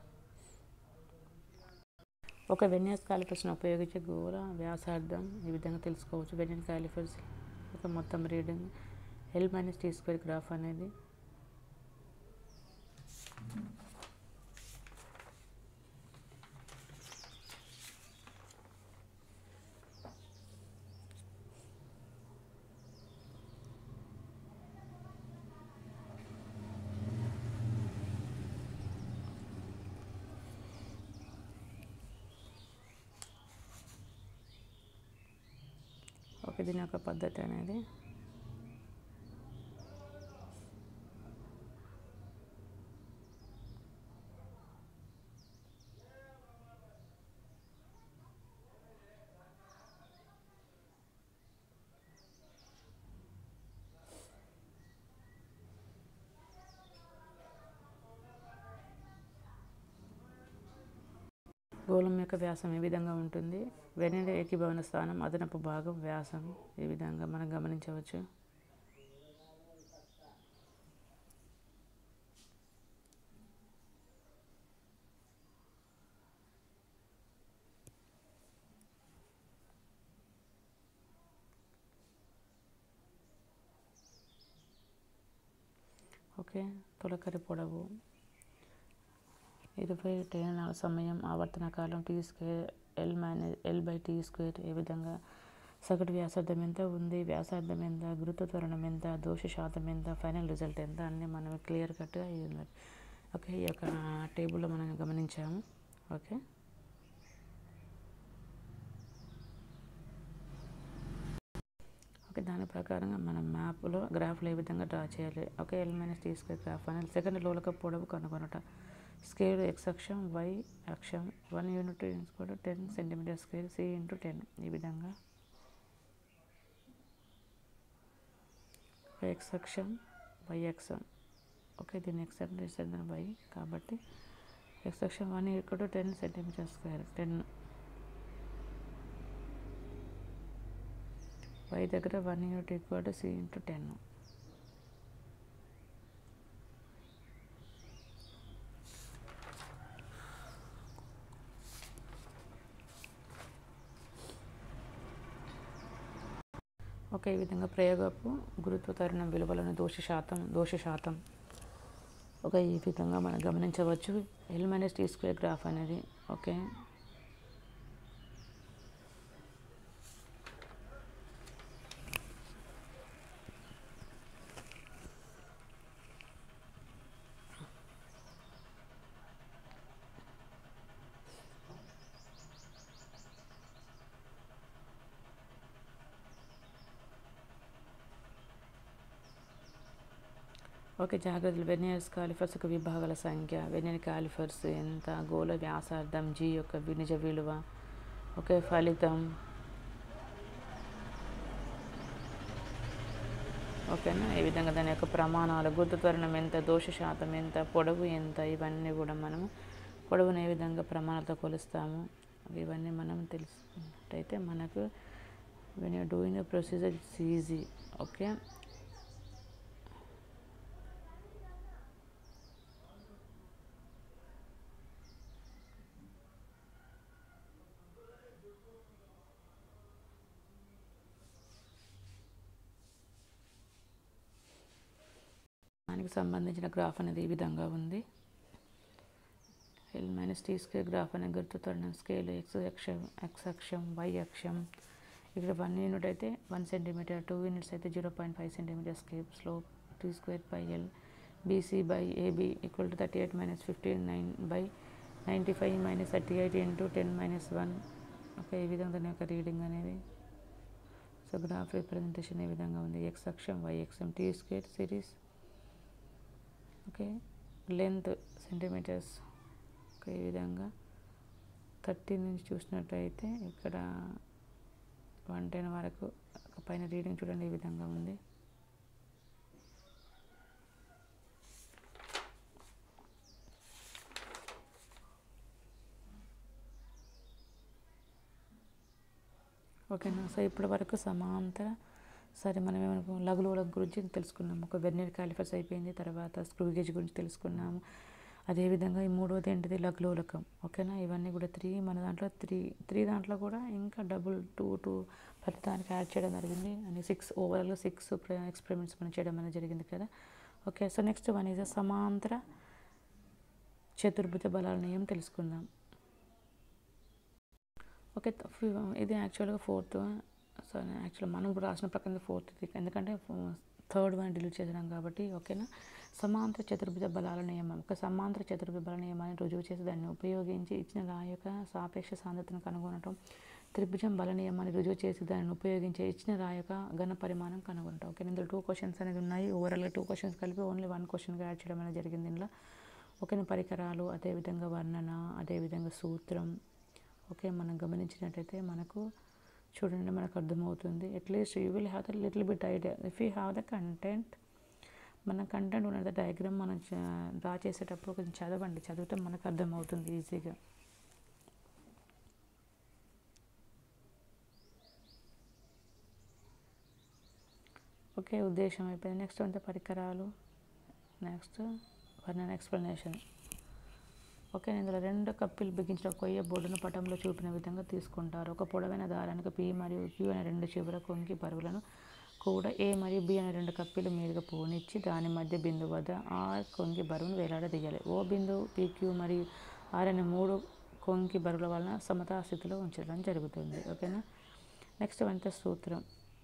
S1: ఒక వెన్యాస్ కాలిఫర్స్ని ఉపయోగించి గోళ వ్యాసార్థం ఈ విధంగా తెలుసుకోవచ్చు వెన్యన్ కాలిఫర్స్ ఒక మొత్తం reading L minus T square graph అనేది ఓకే దీని యొక్క పద్ధతి అనేది గోళం యొక్క వ్యాసం ఈ విధంగా ఉంటుంది వెన్నెల ఏకీభవన స్థానం అదనపు భాగం వ్యాసం ఈ విధంగా మనం గమనించవచ్చు ఓకే తొలకరి పొడవు ఇరవై టైనాల సమయం ఆవర్తన కాలం T square L minus L by T square ఈ విధంగా సగటు వ్యాసార్థం ఎంత ఉంది వ్యాసార్థం ఎంత గురుత్వ త్వరణం ఎంత దోష శాతం ఎంత ఫైనల్ రిజల్ట్ ఎంత అన్నీ మనం క్లియర్ కట్గా ఓకే ఈ యొక్క టేబుల్లో మనం గమనించాము ఓకే ఓకే దాని ప్రకారంగా మనం మ్యాప్లో గ్రాఫ్లో ఏ విధంగా డ్రా చేయాలి okay L minus T square graph అనేది సెకండ్ లోలక పొడవు కనుగొనట స్కేల్ ఎక్స్ అక్షం వై అక్షం వన్ యూనిట్ కూడా ten centimetre square C into ten ఈ విధంగా ఎక్స్ అక్షం వై అక్షం ఓకే దీని ఎక్స్ అంటే ఇస్ అంటే వై కాబట్టి ఎక్స్ అక్షం one equal to ten centimetre square ten Y దగ్గర one unit equal to C into ten okay ఈ విధంగా ప్రయోగపు గురుత్వ తరుణం విలువలను దోష శాతం దోష శాతం ఒక ఈ విధంగా మనం గమనించవచ్చు L minus T square graph అనేది ఓకే ఓకే జాగ్రత్తలు వెనియర్స్ కాలిఫర్స్ యొక్క విభాగాల సంఖ్య వెనియర్ కాలిఫర్స్ ఎంత గోళ వ్యాసార్థం జీ యొక్క నిజ విలువ ఓకే ఫలితం ఓకేనా ఈ విధంగా దాని యొక్క ప్రమాణాలు గుర్తుత్వరణం ఎంత దోష శాతం ఎంత పొడవు ఎంత ఇవన్నీ కూడా మనము పొడవును ఏ విధంగా ప్రమాణాలతో కొలుస్తాము ఇవన్నీ మనం తెలుసుకున్నట్టయితే మనకు when you doing the procedure it's easy okay దానికి సంబంధించిన గ్రాఫ్ అనేది ఈ విధంగా ఉంది L minus T square graph అనే గుర్తుతోడిన స్కేల్ ఎక్స్ అక్షం ఎక్స్ అక్షం వై అక్షం ఇక్కడ వన్ యూనిట్ అయితే వన్ సెంటీమీటర్ టూ యూనిట్స్ అయితే జీరో పాయింట్ ఫైవ్ సెంటీమీటర్ స్కేప్ slope T square by L BC by AB equal to thirty eight minus fifteen nine by ninety five minus thirty eight into ten minus one okay ఈ విధంగా దాని యొక్క reading అనేది so graph representation ఏ విధంగా ఉంది X అక్షం Y అక్షం T square series okay length centimetres okay ఈ విధంగా థర్టీ నుంచి చూసినట్టయితే ఇక్కడ వన్ టెన్ వరకు పైన రీడింగ్ చూడండి ఈ విధంగా ఉంది ఓకేనా సో ఇప్పటి వరకు సమాంతర సరే మనం ఏమనుకో లఘువుల గురించి తెలుసుకున్నాము ఒక వెర్నియర్ కాలిఫర్స్ అయిపోయింది తర్వాత స్క్రూ గేజ్ గురించి తెలుసుకున్నాము అదేవిధంగా ఈ మూడవది ఏంటిది లఘులోలకం ఓకేనా ఇవన్నీ కూడా త్రీ మన దాంట్లో త్రీ త్రీ దాంట్లో కూడా ఇంకా డబుల్ టూ టూ ఫలితానికి యాడ్ చేయడం జరిగింది అని సిక్స్ ఓవరాల్గా సిక్స్ ఎక్స్పెరిమెంట్స్ మనం చేయడం అనేది జరిగింది కదా okay so next one is సమాంతర చతుర్భుజ బలాల నియమం తెలుసుకుందాం ఓకే ఇది యాక్చువల్గా ఫోర్త్ సో యాక్చువల్ మనం ఇప్పుడు రాసిన ప్రకారం ఫోర్త్ ఎందుకంటే థర్డ్ వన్ డిలీట్ చేసినాం కాబట్టి ఓకేనా సమాంతర చతుర్భుజ బలాల నియమం ఒక సమాంతర చతుర్భుజ బల నియమాన్ని రుజువు చేసి దాన్ని ఉపయోగించి ఇచ్చిన రా యొక్క సాపేక్ష సాంద్రతను కనుగొనటం త్రిభుజం బల నియమాన్ని రుజువు చేసి దానిని ఉపయోగించి ఇచ్చిన రా యొక్క ఘన పరిమాణం కనుగొనటం ఓకే ఇందులో టూ క్వశ్చన్స్ అనేది ఉన్నాయి ఓవరాల్గా టూ క్వశ్చన్స్ కలిపి ఓన్లీ వన్ క్వశ్చన్గా యాడ్ చేయడం అనేది జరిగింది ఇందులో ఓకే పరికరాలు అదేవిధంగా వర్ణన అదేవిధంగా సూత్రం ఓకే మనం గమనించినట్టయితే మనకు చూడండి మనకు అర్థమవుతుంది at least you will have the little bit idea if you have the content మన కంటెంట్ ఉన్నది డయాగ్రామ్ మనం డ్రా చేసేటప్పుడు కొంచెం చదవండి చదివితే మనకు అర్థమవుతుంది ఈజీగా ఓకే ఉద్దేశం అయిపోయింది నెక్స్ట్ అంటే పరికరాలు నెక్స్ట్ వర్ణన ఎక్స్ప్లెనేషన్ ఓకే ఇందులో రెండు కప్పిలు బిగించిన కొయ్య బోర్డును పటంలో చూపిన విధంగా తీసుకుంటారు ఒక పొడవైన దారానికి పి మరియు క్యూ అనే రెండు చివర కొంగి బరువులను కూడా ఏ మరియు బి అనే రెండు కప్పిలు మీదుగా పోనిచ్చి దాని మధ్య బిందువు వద్ద ఆర్ కొంగి బరువును వేలాడదీయాలి ఓ బిందువు పీక్యూ మరియు ఆర్ అనే మూడు కొంగి బరువుల వలన సమతా స్థితిలో ఉంచడం జరుగుతుంది ఓకేనా నెక్స్ట్ వంట సూత్రం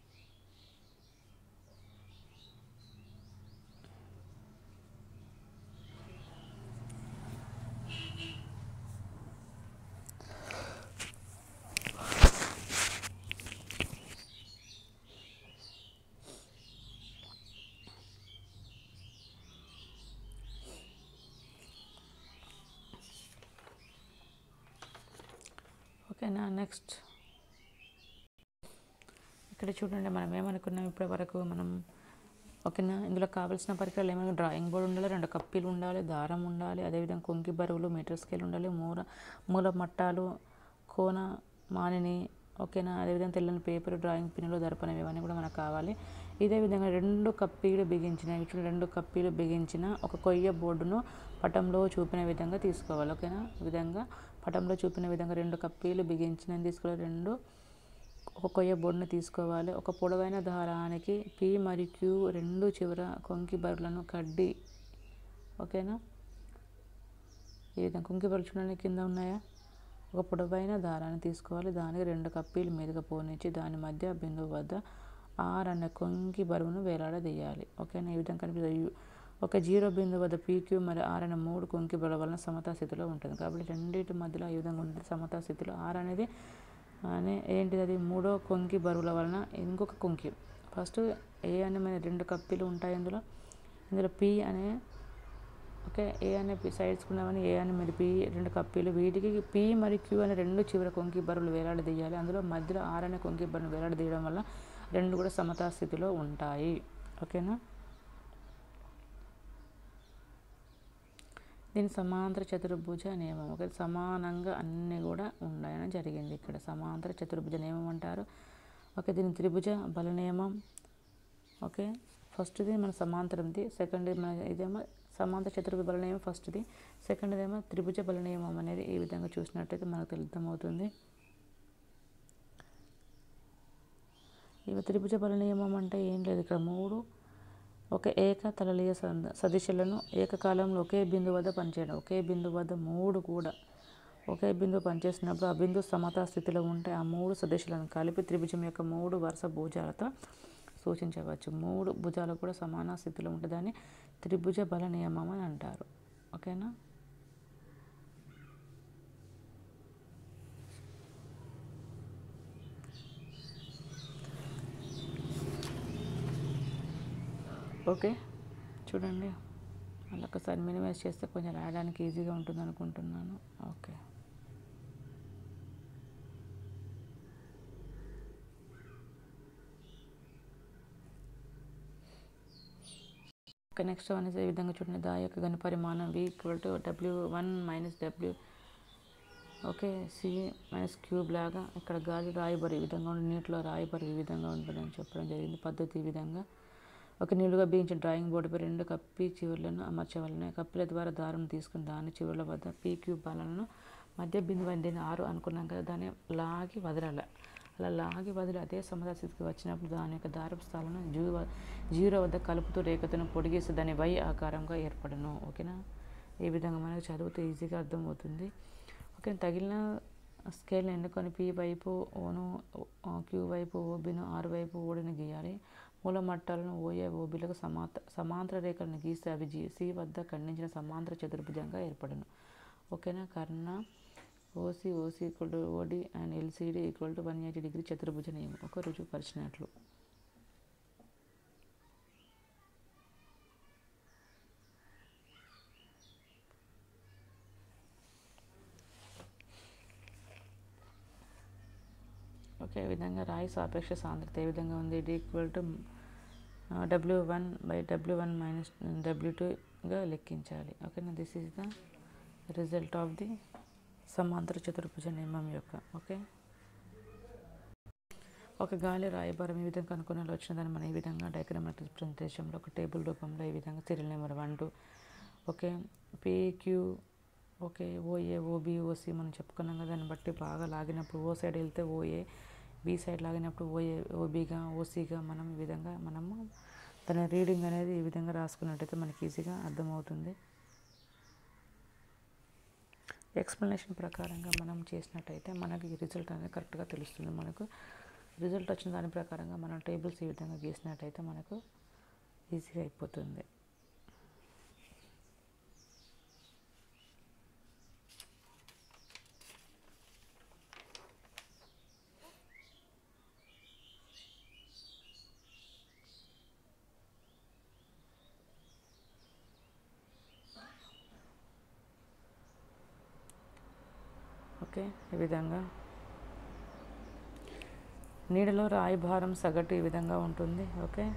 S1: ఓకేనా నెక్స్ట్ ఇక్కడ చూడండి మనం ఏమనుకున్నాం ఇప్పటి వరకు మనం ఓకేనా ఇందులో కావాల్సిన పరికరాలు ఏమైనా డ్రాయింగ్ బోర్డు ఉండాలి రెండు కప్పీలు ఉండాలి దారం ఉండాలి అదేవిధంగా కొంకి బరువులు మీటర్ స్కేల్ ఉండాలి మూల మూల మట్టాలు కోన మానిని ఓకేనా అదేవిధంగా తెల్లని పేపర్ డ్రాయింగ్ పిన్నులు దర్పణం ఇవన్నీ కూడా మనకు కావాలి ఇదే విధంగా రెండు కప్పీలు బిగించిన ఇటు రెండు కప్పీలు బిగించిన ఒక కొయ్య బోర్డును పటంలో చూపిన విధంగా తీసుకోవాలి ఓకేనా ఈ విధంగా పటంలో చూపిన విధంగా రెండు కప్పీలు బిగించిన తీసుకోవాలి రెండు ఒక కొయ్య బోర్డును తీసుకోవాలి ఒక పొడవైన దారానికి పి మరియు క్యూ రెండు చివర కొంకి బరులను కడ్డి ఓకేనా ఈ విధంగా కొంకి బరులు చూడండి కింద ఉన్నాయా ఒక పొడవైన దారాన్ని తీసుకోవాలి దానికి రెండు కప్పీలు మీదుగా పోనిచ్చి దాని మధ్య బిందువు వద్ద ఆర్ అనే కొంకి బరువును వేలాడదీయాలి ఓకేనా ఈ విధంగా కనిపిస్తుంది ఒక జీరో బిందువు వద్ద పీక్యూ మరియు ఆర్ అనే మూడు కొంకి బరువుల వలన సమతా స్థితిలో ఉంటుంది కాబట్టి రెండింటి మధ్యలో ఈ విధంగా ఉంటుంది సమతా స్థితిలో ఆర్ అనేది అనే ఏంటిది అది మూడో కొంకి బరువుల వలన ఇంకొక కొంకి ఫస్ట్ ఏ అనే మన రెండు కప్పీలు ఉంటాయి ఇందులో ఇందులో పి అనే ఓకే ఏ అనే పి సైడ్స్ ఉన్నవని ఏ అనే మరి పి రెండు కప్పీలు వీటికి పి మరియు క్యూ అనే రెండు చివర కొంకి బరువులు వేలాడదీయాలి అందులో మధ్యలో ఆర్ అనే కొంకి బరువులు వేలాడదీయడం వల్ల రెండు కూడా సమతా స్థితిలో ఉంటాయి ఓకేనా దీని సమాంతర చతుర్భుజ నియమం ఓకే సమానంగా అన్నీ కూడా ఉన్నాయని జరిగింది ఇక్కడ సమాంతర చతుర్భుజ నియమం అంటారు ఓకే దీని త్రిభుజ బల నియమం ఓకే ఫస్ట్ది మన సమాంతరంది సెకండ్ మన ఇదేమో సమాంతర చతుర్భుజ బల నియమం ఫస్ట్ది సెకండ్ది ఏమో త్రిభుజ బల నియమం అనేది ఈ విధంగా చూసినట్టయితే మనకు అర్థమవుతుంది ఇవి త్రిభుజ బల నియమం అంటే ఏం లేదు ఇక్కడ మూడు ఒక ఏక తలలీయ సంద సదిశలను ఏకకాలంలో ఒకే బిందువు వద్ద పనిచేయడం ఒకే బిందువు వద్ద మూడు కూడా ఒకే బిందువు పనిచేసినప్పుడు ఆ బిందువు సమతా స్థితిలో ఉంటే ఆ మూడు సదిశలను కలిపి త్రిభుజం యొక్క మూడు వరుస భుజాలతో సూచించవచ్చు మూడు భుజాలు కూడా సమాన స్థితిలో ఉంటే దాన్ని త్రిభుజ బల నియమం అని అంటారు ఓకేనా ఓకే చూడండి మళ్ళీ ఒకసారి మినిమైజ్ చేస్తే కొంచెం రాయడానికి ఈజీగా ఉంటుంది అనుకుంటున్నాను ఓకే ఓకే నెక్స్ట్ వన్ ఈ విధంగా చూడండి దా యొక్క గణ పరిమాణం V equal to W one minus W okay C minus cube లాగా ఇక్కడ గాలి రాయబరి ఈ విధంగా ఉండి నీటిలో రాయబరి ఈ విధంగా ఉంటుందని చెప్పడం జరిగింది పద్ధతి ఈ విధంగా ఒక నిలువుగా బిగించిన డ్రాయింగ్ బోర్డుపై రెండు కప్పి చివర్లను అమర్చవలను కప్పిల ద్వారా దారం తీసుకుని దాని చివర్ల వద్ద పీ క్యూబ్ బాలను మధ్య బిందువు అందిన ఆరు అనుకున్నాం కదా దాన్ని లాగి వదలాలి అలా లాగి వదిలి అదే సమతా స్థితికి వచ్చినప్పుడు దాని యొక్క దారపు స్థాలను జీరో జీరో వద్ద కలుపుతూ రేఖతను పొడిగేసి దాని వై ఆకారంగా ఏర్పడను ఓకేనా ఈ విధంగా మనకు చదివితే ఈజీగా అర్థమవుతుంది ఓకే తగిలిన స్కేల్ని ఎన్నుకొని పి వైపు ఓను క్యూ వైపు ఓబిను ఆరు వైపు ఓడిని గీయాలి మూల మట్టాలను ఓఏ ఓబీలకు సమాంత సమాంతర రేఖలను గీస్తే అవి జీ సి వద్ద ఖండించిన సమాంతర చతుర్భుజంగా ఏర్పడను ఓకేనా కర్ణ OC OC equal to OD and LCD equal to one eighty degree చతుర్భుజ నియమం ఒక రుజువుపరిచినట్లు ఓకే ఈ విధంగా రాయి సాపేక్ష సాంద్రత ఏ విధంగా ఉంది D equal to W one by W one minus W టూగా లెక్కించాలి ఓకేనా this is the result of the సమాంతర చతుర్భుజ నియమం యొక్క ఓకే ఒక గాలి రాయబారం ఈ విధంగా కనుక్కొని వచ్చిన దాన్ని మనం ఈ విధంగా డయాగ్రామాటిక్ ప్రజెంటేషన్లో ఒక టేబుల్ రూపంలో ఈ విధంగా serial number one two okay PQ okay OA OB OC మనం చెప్పుకున్నాం కదా దాన్ని బట్టి బాగా లాగినప్పుడు ఓ సైడ్ వెళ్తే ఓఏ బి సైడ్ లాగినప్పుడు ఓఏ ఓబీగా ఓసీగా మనం ఈ విధంగా మనము దాని రీడింగ్ అనేది ఈ విధంగా రాసుకున్నట్టయితే మనకి ఈజీగా అర్థమవుతుంది ఎక్స్ప్లెనేషన్ ప్రకారంగా మనం చేసినట్టయితే మనకి రిజల్ట్ అనేది కరెక్ట్గా తెలుస్తుంది మనకు రిజల్ట్ వచ్చిన దాని ప్రకారంగా మనం టేబుల్స్ ఈ విధంగా గీసినట్టయితే మనకు ఈజీగా అయిపోతుంది ఓకే ఈ విధంగా నీడలో రాయి భారం సగటు ఈ విధంగా ఉంటుంది ఓకే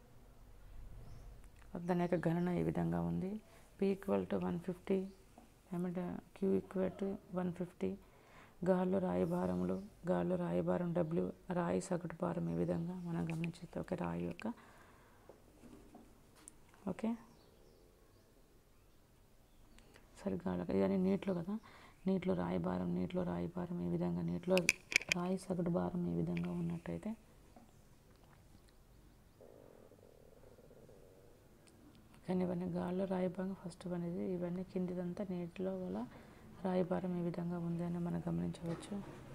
S1: దాని యొక్క గణన ఈ విధంగా ఉంది P equal to one fifty ఏమంటే క్యూ ఈక్వేట్ వన్ ఫిఫ్టీ గాల్లో రాయి భారములు గాల్లో రాయి భారం డబ్ల్యూ రాయి సగటు భారం ఈ విధంగా మనం గమనించవచ్చు ఓకే రాయి యొక్క ఓకే సరిగ్గా ఇదని నీటిలో కదా నీటిలో రాయి భారం నీటిలో రాయి భారం ఈ విధంగా నీటిలో రాయి సగటు భారం ఈ విధంగా ఉన్నట్టయితే కానీ ఇవన్నీ గాల్లో రాయి భాగం ఫస్ట్ అనేది ఇవన్నీ కిందిదంతా నీటిలో వల్ల రాయి భారం ఈ విధంగా ఉంది అని మనం గమనించవచ్చు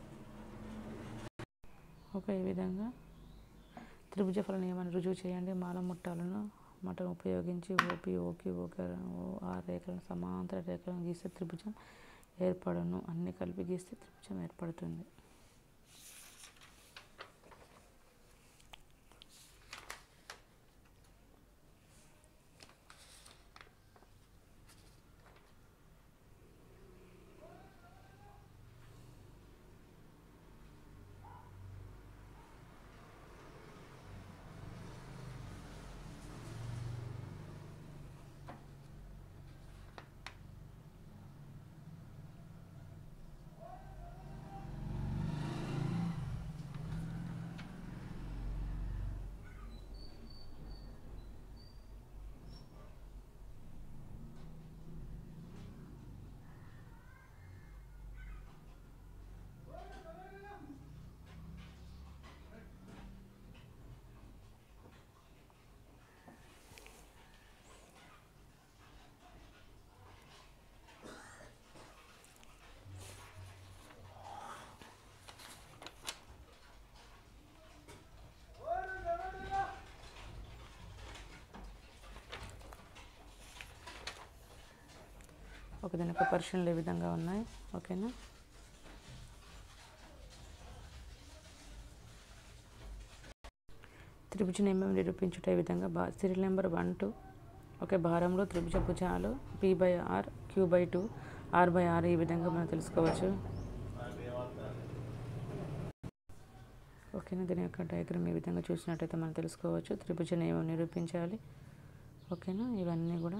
S1: ఓకే ఈ విధంగా త్రిభుజ ఫల నియమాన్ని రుజువు చేయండి మాల ముట్టాలను మటను ఉపయోగించి ఓపి ఓకి ఓకే ఆ రేఖలను సమాంతర రేఖలను గీస్తే త్రిభుజం ఏర్పడను అన్ని కలిపి గీస్తే త్రిభుజం ఏర్పడుతుంది ఒక దీని యొక్క పరిశీలనలు ఈ విధంగా ఉన్నాయి ఓకేనా త్రిభుజ నియమం నిరూపించుట ఈ విధంగా బా serial number one two okay భారంలో త్రిభుజ భుజాలు P by R Q by two R by R ఈ విధంగా మనం తెలుసుకోవచ్చు ఓకేనా దీని యొక్క డయాగ్రామ్ ఈ విధంగా చూసినట్టయితే మనం తెలుసుకోవచ్చు త్రిభుజ నియమం నిరూపించాలి ఓకేనా ఇవన్నీ కూడా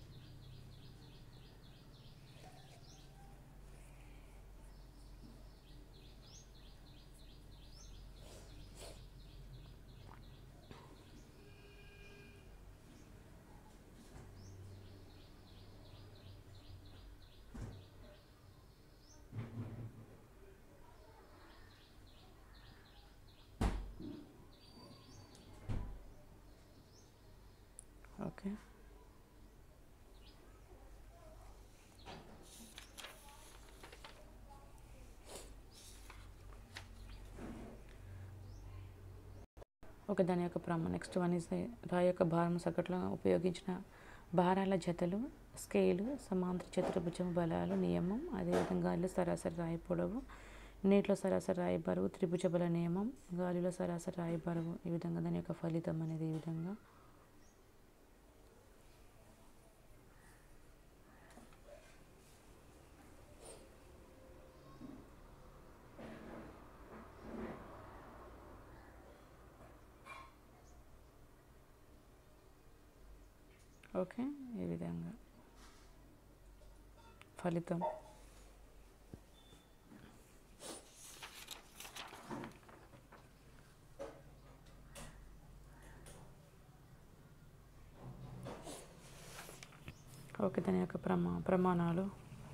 S1: ఓకే ఓకే దాని యొక్క ప్రమ నెక్స్ట్ వన్ ఇస్ రాయి యొక్క భారం సగటులో ఉపయోగించిన భారాల జతలు స్కేలు సమాంతర చతుర్భుజం బలాలు నియమం అదేవిధంగా గాలిలో సరాసరి రాయి పొడవు నీటిలో సరాసరి రాయి బరువు త్రిభుజ బల నియమం గాలిలో సరాసరి రాయి బరువు ఈ విధంగా దాని యొక్క ఫలితం అనేది ఈ విధంగా ఓకే ఈ విధంగా ఫలితం ఓకే దాని యొక్క ప్రమా ప్రమాణాలు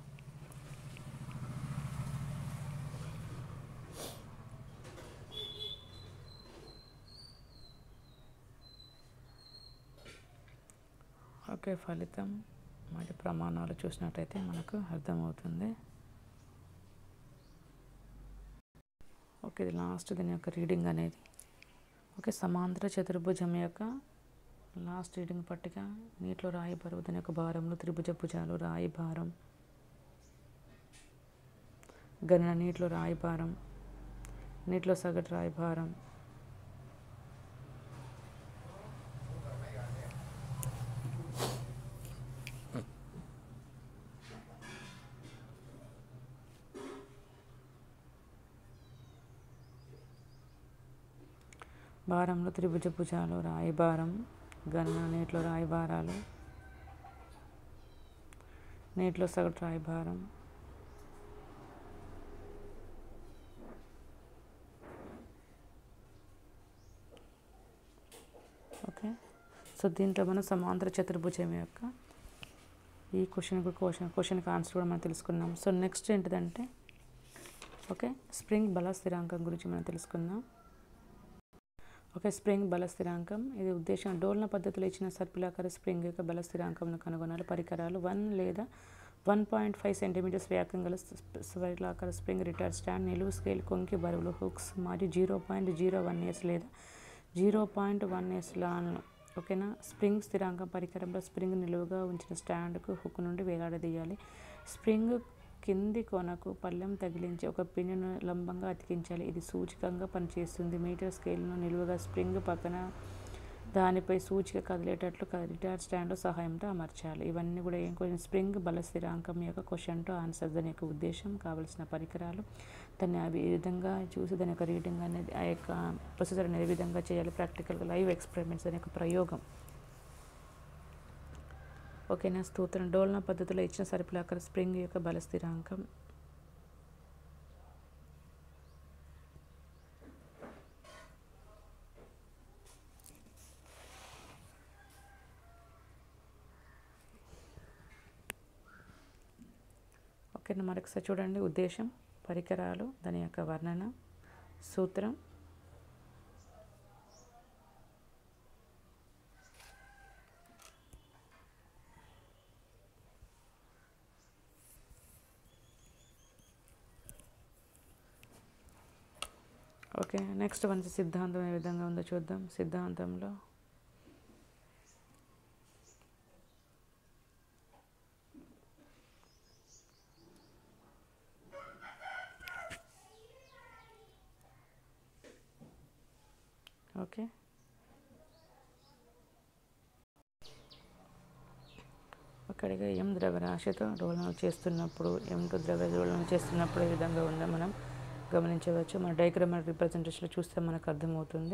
S1: ఓకే ఫలితం మరి ప్రమాణాలు చూసినట్టయితే మనకు అర్థమవుతుంది ఓకే ఇది లాస్ట్ దీని యొక్క రీడింగ్ అనేది ఓకే సమాంతర చతుర్భుజం యొక్క లాస్ట్ రీడింగ్ పట్టిక నీటిలో రాయి బరువు దాని యొక్క భారంలో త్రిభుజ భుజాలు రాయి భారం గణన నీటిలో రాయి భారం నీటిలో సగటు రాయి భారం భారంలో త్రిభుజ భుజాలు రాయి భారం గణన నీటిలో రాయి భారాలు నీటిలో సగటు రాయి భారం ఓకే సో దీంట్లో మనం సమాంతర చతుర్భుజం యొక్క ఈ క్వశ్చన్ క్వశ్చన్ క్వశ్చన్కి ఆన్సర్ కూడా మనం తెలుసుకున్నాం సో నెక్స్ట్ ఏంటిదంటే ఓకే స్ప్రింగ్ బల స్థిరాంకం గురించి మనం తెలుసుకుందాం ఓకే స్ప్రింగ్ బల స్థిరాంకం ఇది ఉద్దేశం డోల్న పద్ధతిలో ఇచ్చిన సర్పిలాకార స్ప్రింగ్ యొక్క బల స్థిరాంకంను కనుగొనాలి పరికరాలు వన్ లేదా వన్ పాయింట్ ఫైవ్ సెంటీమీటర్స్ వ్యాప్తం గల స్వైలాకార స్ప్రింగ్ రిటార్డ్ స్టాండ్ నిలువు స్కేల్ కొంకి బరువులు హుక్స్ మరియు జీరో పాయింట్ జీరో వన్ ఇయర్స్ లేదా జీరో పాయింట్ వన్ ఇయర్స్ లాన్లు ఓకేనా స్ప్రింగ్ స్థిరాంకం పరికరంలో స్ప్రింగ్ నిలువుగా ఉంచిన స్టాండ్కు హుక్ నుండి వేలాడదీయాలి స్ప్రింగ్ కింది కొనకు పళ్ళెం తగిలించి ఒక పిన్నును లంబంగా అతికించాలి ఇది సూచికంగా పనిచేస్తుంది మీటర్ స్కేల్ను నిలువుగా స్ప్రింగ్ పక్కన దానిపై సూచిక కదిలేటట్లు రిటార్ స్టాండ్ సహాయంతో అమర్చాలి ఇవన్నీ కూడా ఏం కొంచెం స్ప్రింగ్ బల స్థిరాంకం యొక్క క్వశ్చన్ టు ఆన్సర్ దాని యొక్క ఉద్దేశం కావలసిన పరికరాలు దాన్ని అవి ఈ విధంగా చూసి దాని యొక్క రీడింగ్ అనేది ఆ యొక్క ప్రొసెసర్ అనేది ఏ విధంగా చేయాలి ప్రాక్టికల్గా లైవ్ ఎక్స్పెరిమెంట్స్ దాని యొక్క ప్రయోగం ఓకేనా స్తోత్రం డోల్నా పద్ధతిలో ఇచ్చిన సరిపులాకర స్ప్రింగ్ యొక్క బల స్థిరాంకం ఓకేనా మరొకసారి చూడండి ఉద్దేశం పరికరాలు దాని యొక్క వర్ణన సూత్రం ఓకే నెక్స్ట్ వన్ సిద్ధాంతం ఏ విధంగా ఉందో చూద్దాం సిద్ధాంతంలో ఓకే అక్కడిగా ఎం ద్రవ్యరాశితో డోలనాలు చేస్తున్నప్పుడు ఎం టు ద్రవ్య డోలనాలు చేస్తున్నప్పుడు ఏ విధంగా ఉందో మనం గమనించవచ్చు మన డయాగ్రామ్ రిప్రజెంటేషన్లో చూస్తే మనకు అర్థమవుతుంది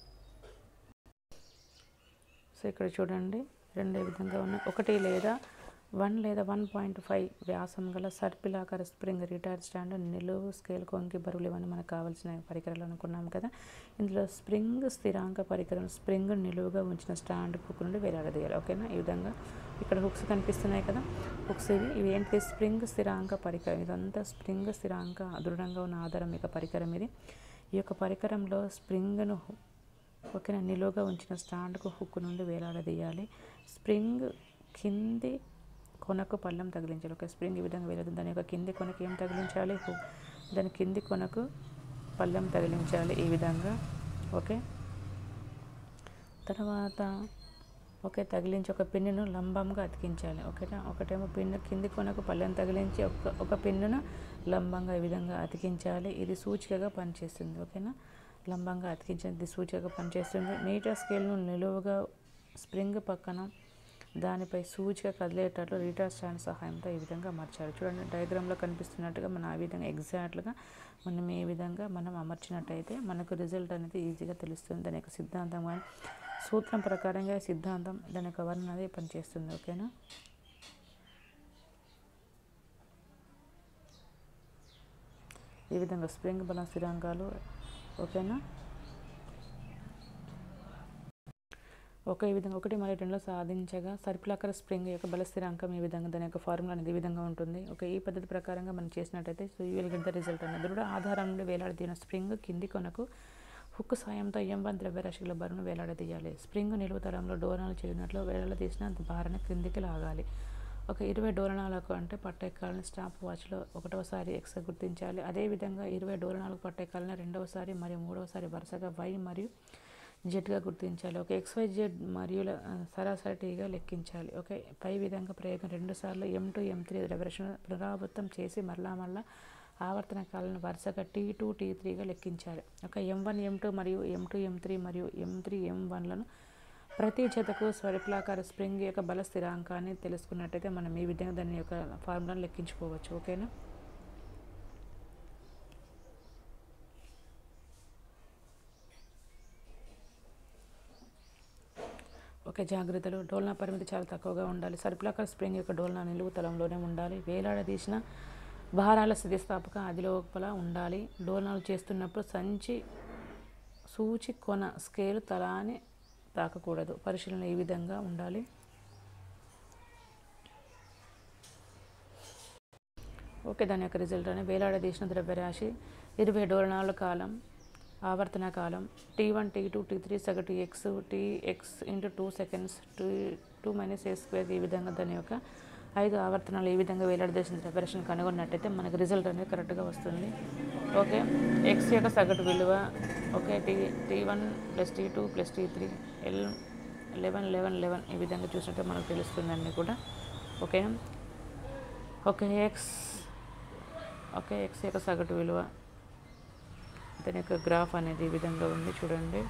S1: సో ఇక్కడ చూడండి రెండు ఏ విధంగా ఉన్నాయి ఒకటి లేదా వన్ లేదా వన్ పాయింట్ ఫైవ్ వ్యాసం గల సర్పిలాకార స్ప్రింగ్ రిటైర్ స్టాండ్ నిలువు స్కేల్ కొంకి బరువులు ఇవన్నీ మనకు కావాల్సిన పరికరాలు అనుకున్నాం కదా ఇందులో స్ప్రింగ్ స్థిరాంక పరికరం స్ప్రింగ్ నిలువుగా ఉంచిన స్టాండ్ హుక్ నుండి వేలాడదీయాలి ఓకేనా ఈ విధంగా ఇక్కడ హుక్స్ కనిపిస్తున్నాయి కదా హుక్స్ ఇవి ఇవి ఏంటి స్ప్రింగ్ స్థిరాంక పరికరం ఇదంతా స్ప్రింగ్ స్థిరాంక దృఢంగా ఉన్న ఆధారం యొక్క పరికరం ఇది ఈ యొక్క పరికరంలో స్ప్రింగ్ను ఓకేనా నిలువుగా ఉంచిన స్టాండ్కు హుక్ నుండి వేలాడదీయాలి స్ప్రింగ్ కింది కొనకు పళ్ళెం తగిలించాలి ఒక స్ప్రింగ్ ఈ విధంగా వేయలేదు దాని యొక్క కింది కొనకు ఏం తగిలించాలి హుక్ దాని కింది కొనకు పళ్ళెం తగిలించాలి ఈ విధంగా ఓకే తర్వాత ఓకే తగిలించి ఒక పిన్నును లంబంగా అతికించాలి ఓకేనా ఒకటేమో పిన్ను కింది కొనకు పళ్ళెం తగిలించి ఒక ఒక పిన్నును లంబంగా ఈ విధంగా అతికించాలి ఇది సూచికగా పనిచేస్తుంది ఓకేనా లంబంగా అతికించేది సూచికగా పనిచేస్తుంది మీటర్ స్కేల్ను నిలువుగా స్ప్రింగ్ పక్కన దానిపై సూచిక కదిలేటట్లు రీటర్ స్టాండ్ సహాయంతో ఈ విధంగా అమర్చాలి చూడండి డయాగ్రామ్లో కనిపిస్తున్నట్టుగా మనం ఆ విధంగా ఎగ్జాక్ట్గా మనం ఏ విధంగా మనం అమర్చినట్టయితే మనకు రిజల్ట్ అనేది ఈజీగా తెలుస్తుంది దాని యొక్క సిద్ధాంతం కానీ సూత్రం ప్రకారంగా సిద్ధాంతం దాని యొక్క వర్ణన అనేది పనిచేస్తుంది ఓకేనా ఈ విధంగా స్ప్రింగ్ బలం స్థిరాంకాలు ఓకేనా ఒకే విధంగా ఒకటి మరియు రెండులో సాధించగా సర్పులాకర స్ప్రింగ్ యొక్క బల స్థిరాంకం ఈ విధంగా దాని యొక్క ఫార్ములా అనేది ఈ విధంగా ఉంటుంది ఒక ఈ పద్ధతి ప్రకారంగా మనం చేసినట్టయితే so you will get the result అనేది దృఢ ఆధారం నుండి వేలాడదీన స్ప్రింగ్ కింది కొనకు హుక్ సాయంతో ఎం వన్ ద్రవ్యరాశిల బరువును వేలాడదీయాలి స్ప్రింగ్ నిలువుతరంలో డోరణాలు చేయనట్లు వేలాడదీసిన భారాన్ని క్రిందికి లాగాలి ఒక ఇరవై డోలనాలకు అంటే పట్టెక్కాలని స్టాప్ వాచ్లో ఒకటోసారి ఎక్స్ గుర్తించాలి అదేవిధంగా ఇరవై డోలనాలకు పట్టెక్కాలని రెండవసారి మరియు మూడవసారి వరుసగా వై మరియు జెడ్గా గుర్తించాలి ఒక ఎక్స్వై జెడ్ మరియు సరాసరిగా లెక్కించాలి ఓకే పై విధంగా ప్రయోగం రెండుసార్లు ఎం టు ఎం త్రీ రెవరేషన్ పునరావృతం చేసి మరలా మరలా ఆవర్తన కాలను వరుసగా టీ టూ టీ త్రీగా లెక్కించాలి ఒక ఎం వన్ ఎం టూ మరియు ఎం టూ ఎం త్రీ మరియు ఎం త్రీ ఎం వన్లను ప్రతి జతకు స్వరిపులాకార స్ప్రింగ్ యొక్క బల స్థిరాంకాన్ని తెలుసుకున్నట్టయితే మనం ఈ విధంగా దాని యొక్క ఫార్ములాను లెక్కించుకోవచ్చు ఓకేనా ఓకే జాగ్రత్తలు డోల్నా పరిమితి చాలా తక్కువగా ఉండాలి సర్పులాకర్ స్ప్రింగ్ యొక్క డోల్నా నిలువు తలంలోనే ఉండాలి వేలాడదీసిన భారాల స్థితిస్థాపక అది లోపల ఉండాలి డోల్నాలు చేస్తున్నప్పుడు సంచి సూచి కొన స్కేలు తలాని తాకకూడదు పరిశీలన ఈ విధంగా ఉండాలి ఓకే దాని యొక్క రిజల్ట్ అని వేలాడదీసిన ద్రవ్యరాశి ఇరవై డోలనాల కాలం ఆవర్తన కాలం T one T two T three సగటు X T X into two seconds two two minus A square ఈ విధంగా దాని యొక్క ఐదు ఆవర్తనాలు ఈ విధంగా వేలాడదీసిన ద్రవ్యరాశిని కనుగొన్నట్టయితే మనకు రిజల్ట్ అనేది కరెక్ట్గా వస్తుంది ఓకే ఎక్స్ యొక్క సగటు విలువ okay T T one plus T two plus T three L eleven eleven eleven ఈ విధంగా చూసినట్టే మనకు తెలుస్తుంది అన్నీ కూడా okay okay X okay X యొక్క సగటు విలువ దాని యొక్క గ్రాఫ్ అనేది ఈ విధంగా ఉంది చూడండి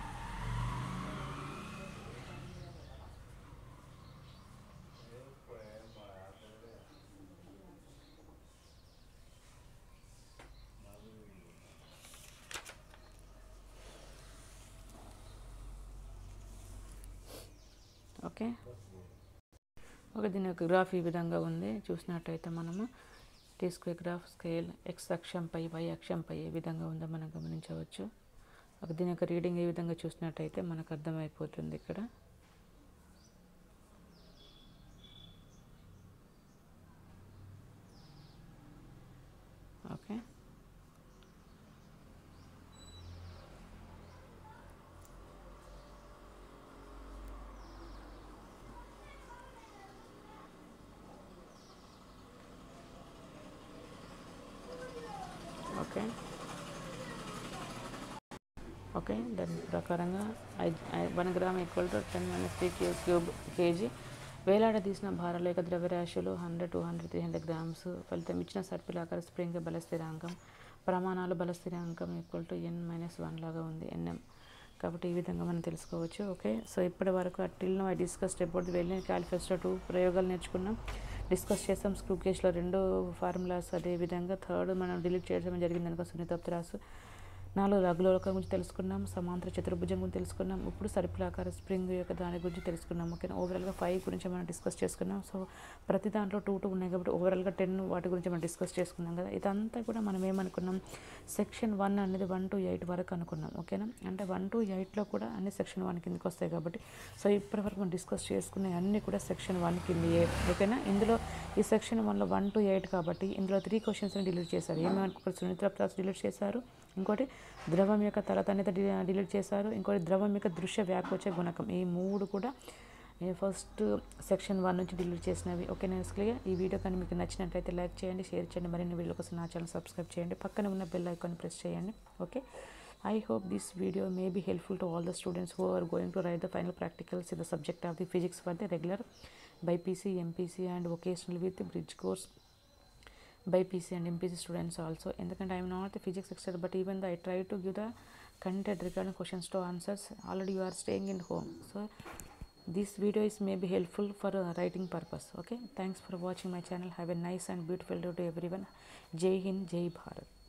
S1: ఓకే ఓకే దీని యొక్క గ్రాఫ్ ఈ విధంగా ఉంది చూసినట్టయితే మనము T square graph scale X అక్షంపై వై అక్షంపై ఏ విధంగా ఉందో మనం గమనించవచ్చు ఒక దీని యొక్క రీడింగ్ ఏ విధంగా చూసినట్టయితే మనకు అర్థమైపోతుంది ఇక్కడ ఓకే ఓకే ఓకే దాని ప్రకారంగా one gram equal to ten minus three Q cube kg వేలాడదీసిన భారలేఖ ద్రవ్యరాశులు hundred two hundred three hundred grams ఫలితం ఇచ్చిన సర్పిలాకార స్ప్రింగ్ బలస్థిరాంకం ప్రమాణాలు బలస్థిరాంకం equal to N minus one లాగా ఉంది ఎన్ఎం కాబట్టి ఈ విధంగా మనం తెలుసుకోవచ్చు ఓకే సో ఇప్పటి వరకు till no I discussed about the వెళ్ళిన క్యాలిఫెస్టో టూ ప్రయోగాలు నేర్చుకున్నాం డిస్కస్ చేస్తాం స్క్రూ కేసులో రెండు ఫార్ములాస్ అదేవిధంగా థర్డ్ మనం డిలీట్ చేయడం జరిగింది అనుకో సున్నితప్తరాసు నాలుగు లఘులోకం గురించి తెలుసుకున్నాం సమాంతర చతుర్భుజం గురించి తెలుసుకున్నాం ఇప్పుడు సరిపులాకార స్ప్రింగ్ యొక్క దాని గురించి తెలుసుకున్నాం ఓకేనా ఓవరాల్గా ఫైవ్ గురించి మనం డిస్కస్ చేసుకున్నాం సో ప్రతి దాంట్లో టూ టూ ఉన్నాయి కాబట్టి ఓవరాల్గా టెన్ వాటి గురించి మనం డిస్కస్ చేసుకున్నాం కదా ఇదంతా కూడా మనం ఏమనుకున్నాం సెక్షన్ వన్ అనేది వన్ టు ఎయిట్ వరకు అనుకున్నాం ఓకేనా అంటే వన్ టు ఎయిట్లో కూడా అన్ని సెక్షన్ వన్ కిందకి వస్తాయి కాబట్టి సో ఇప్పటి వరకు మనం డిస్కస్ చేసుకునే అన్నీ కూడా సెక్షన్ వన్ కింద ఓకేనా ఇందులో ఈ సెక్షన్ వన్లో వన్ టు ఎయిట్ కాబట్టి ఇందులో త్రీ క్వశ్చన్స్ని డిలీట్ చేశారు ఏమేమి సునీత ప్లాస్ డిలీట్ చేశారు ఇంకోటి ద్రవం యొక్క తలతన్యత డిలీట్ చేశారు ఇంకోటి ద్రవం యొక్క దృశ్య వ్యాకోచ గుణకం ఈ మూడు కూడా ఫస్ట్ సెక్షన్ వన్ నుంచి డిలీట్ చేసినవి ఓకే నేను క్లియర్ ఈ వీడియో కానీ మీకు నచ్చినట్లయితే లైక్ చేయండి షేర్ చేయండి మరిన్ని వీడియో కోసం నా ఛానల్ సబ్స్క్రైబ్ చేయండి పక్కన ఉన్న బెల్ ఐకాన్ ప్రెస్ చేయండి okay I hope this video may be helpful to all the students who are going to write the final practicals in the subject of the physics for the regular BiPC MPC and vocational with bridge course by PC and MPC students also. ఎందుకంటే I'm not the physics expert but even the I try to give the content regarding questions to answers already you are staying in home so this video is may be helpful for uh, writing purpose okay thanks for watching my channel have a nice and beautiful day to everyone jai hind jai bharat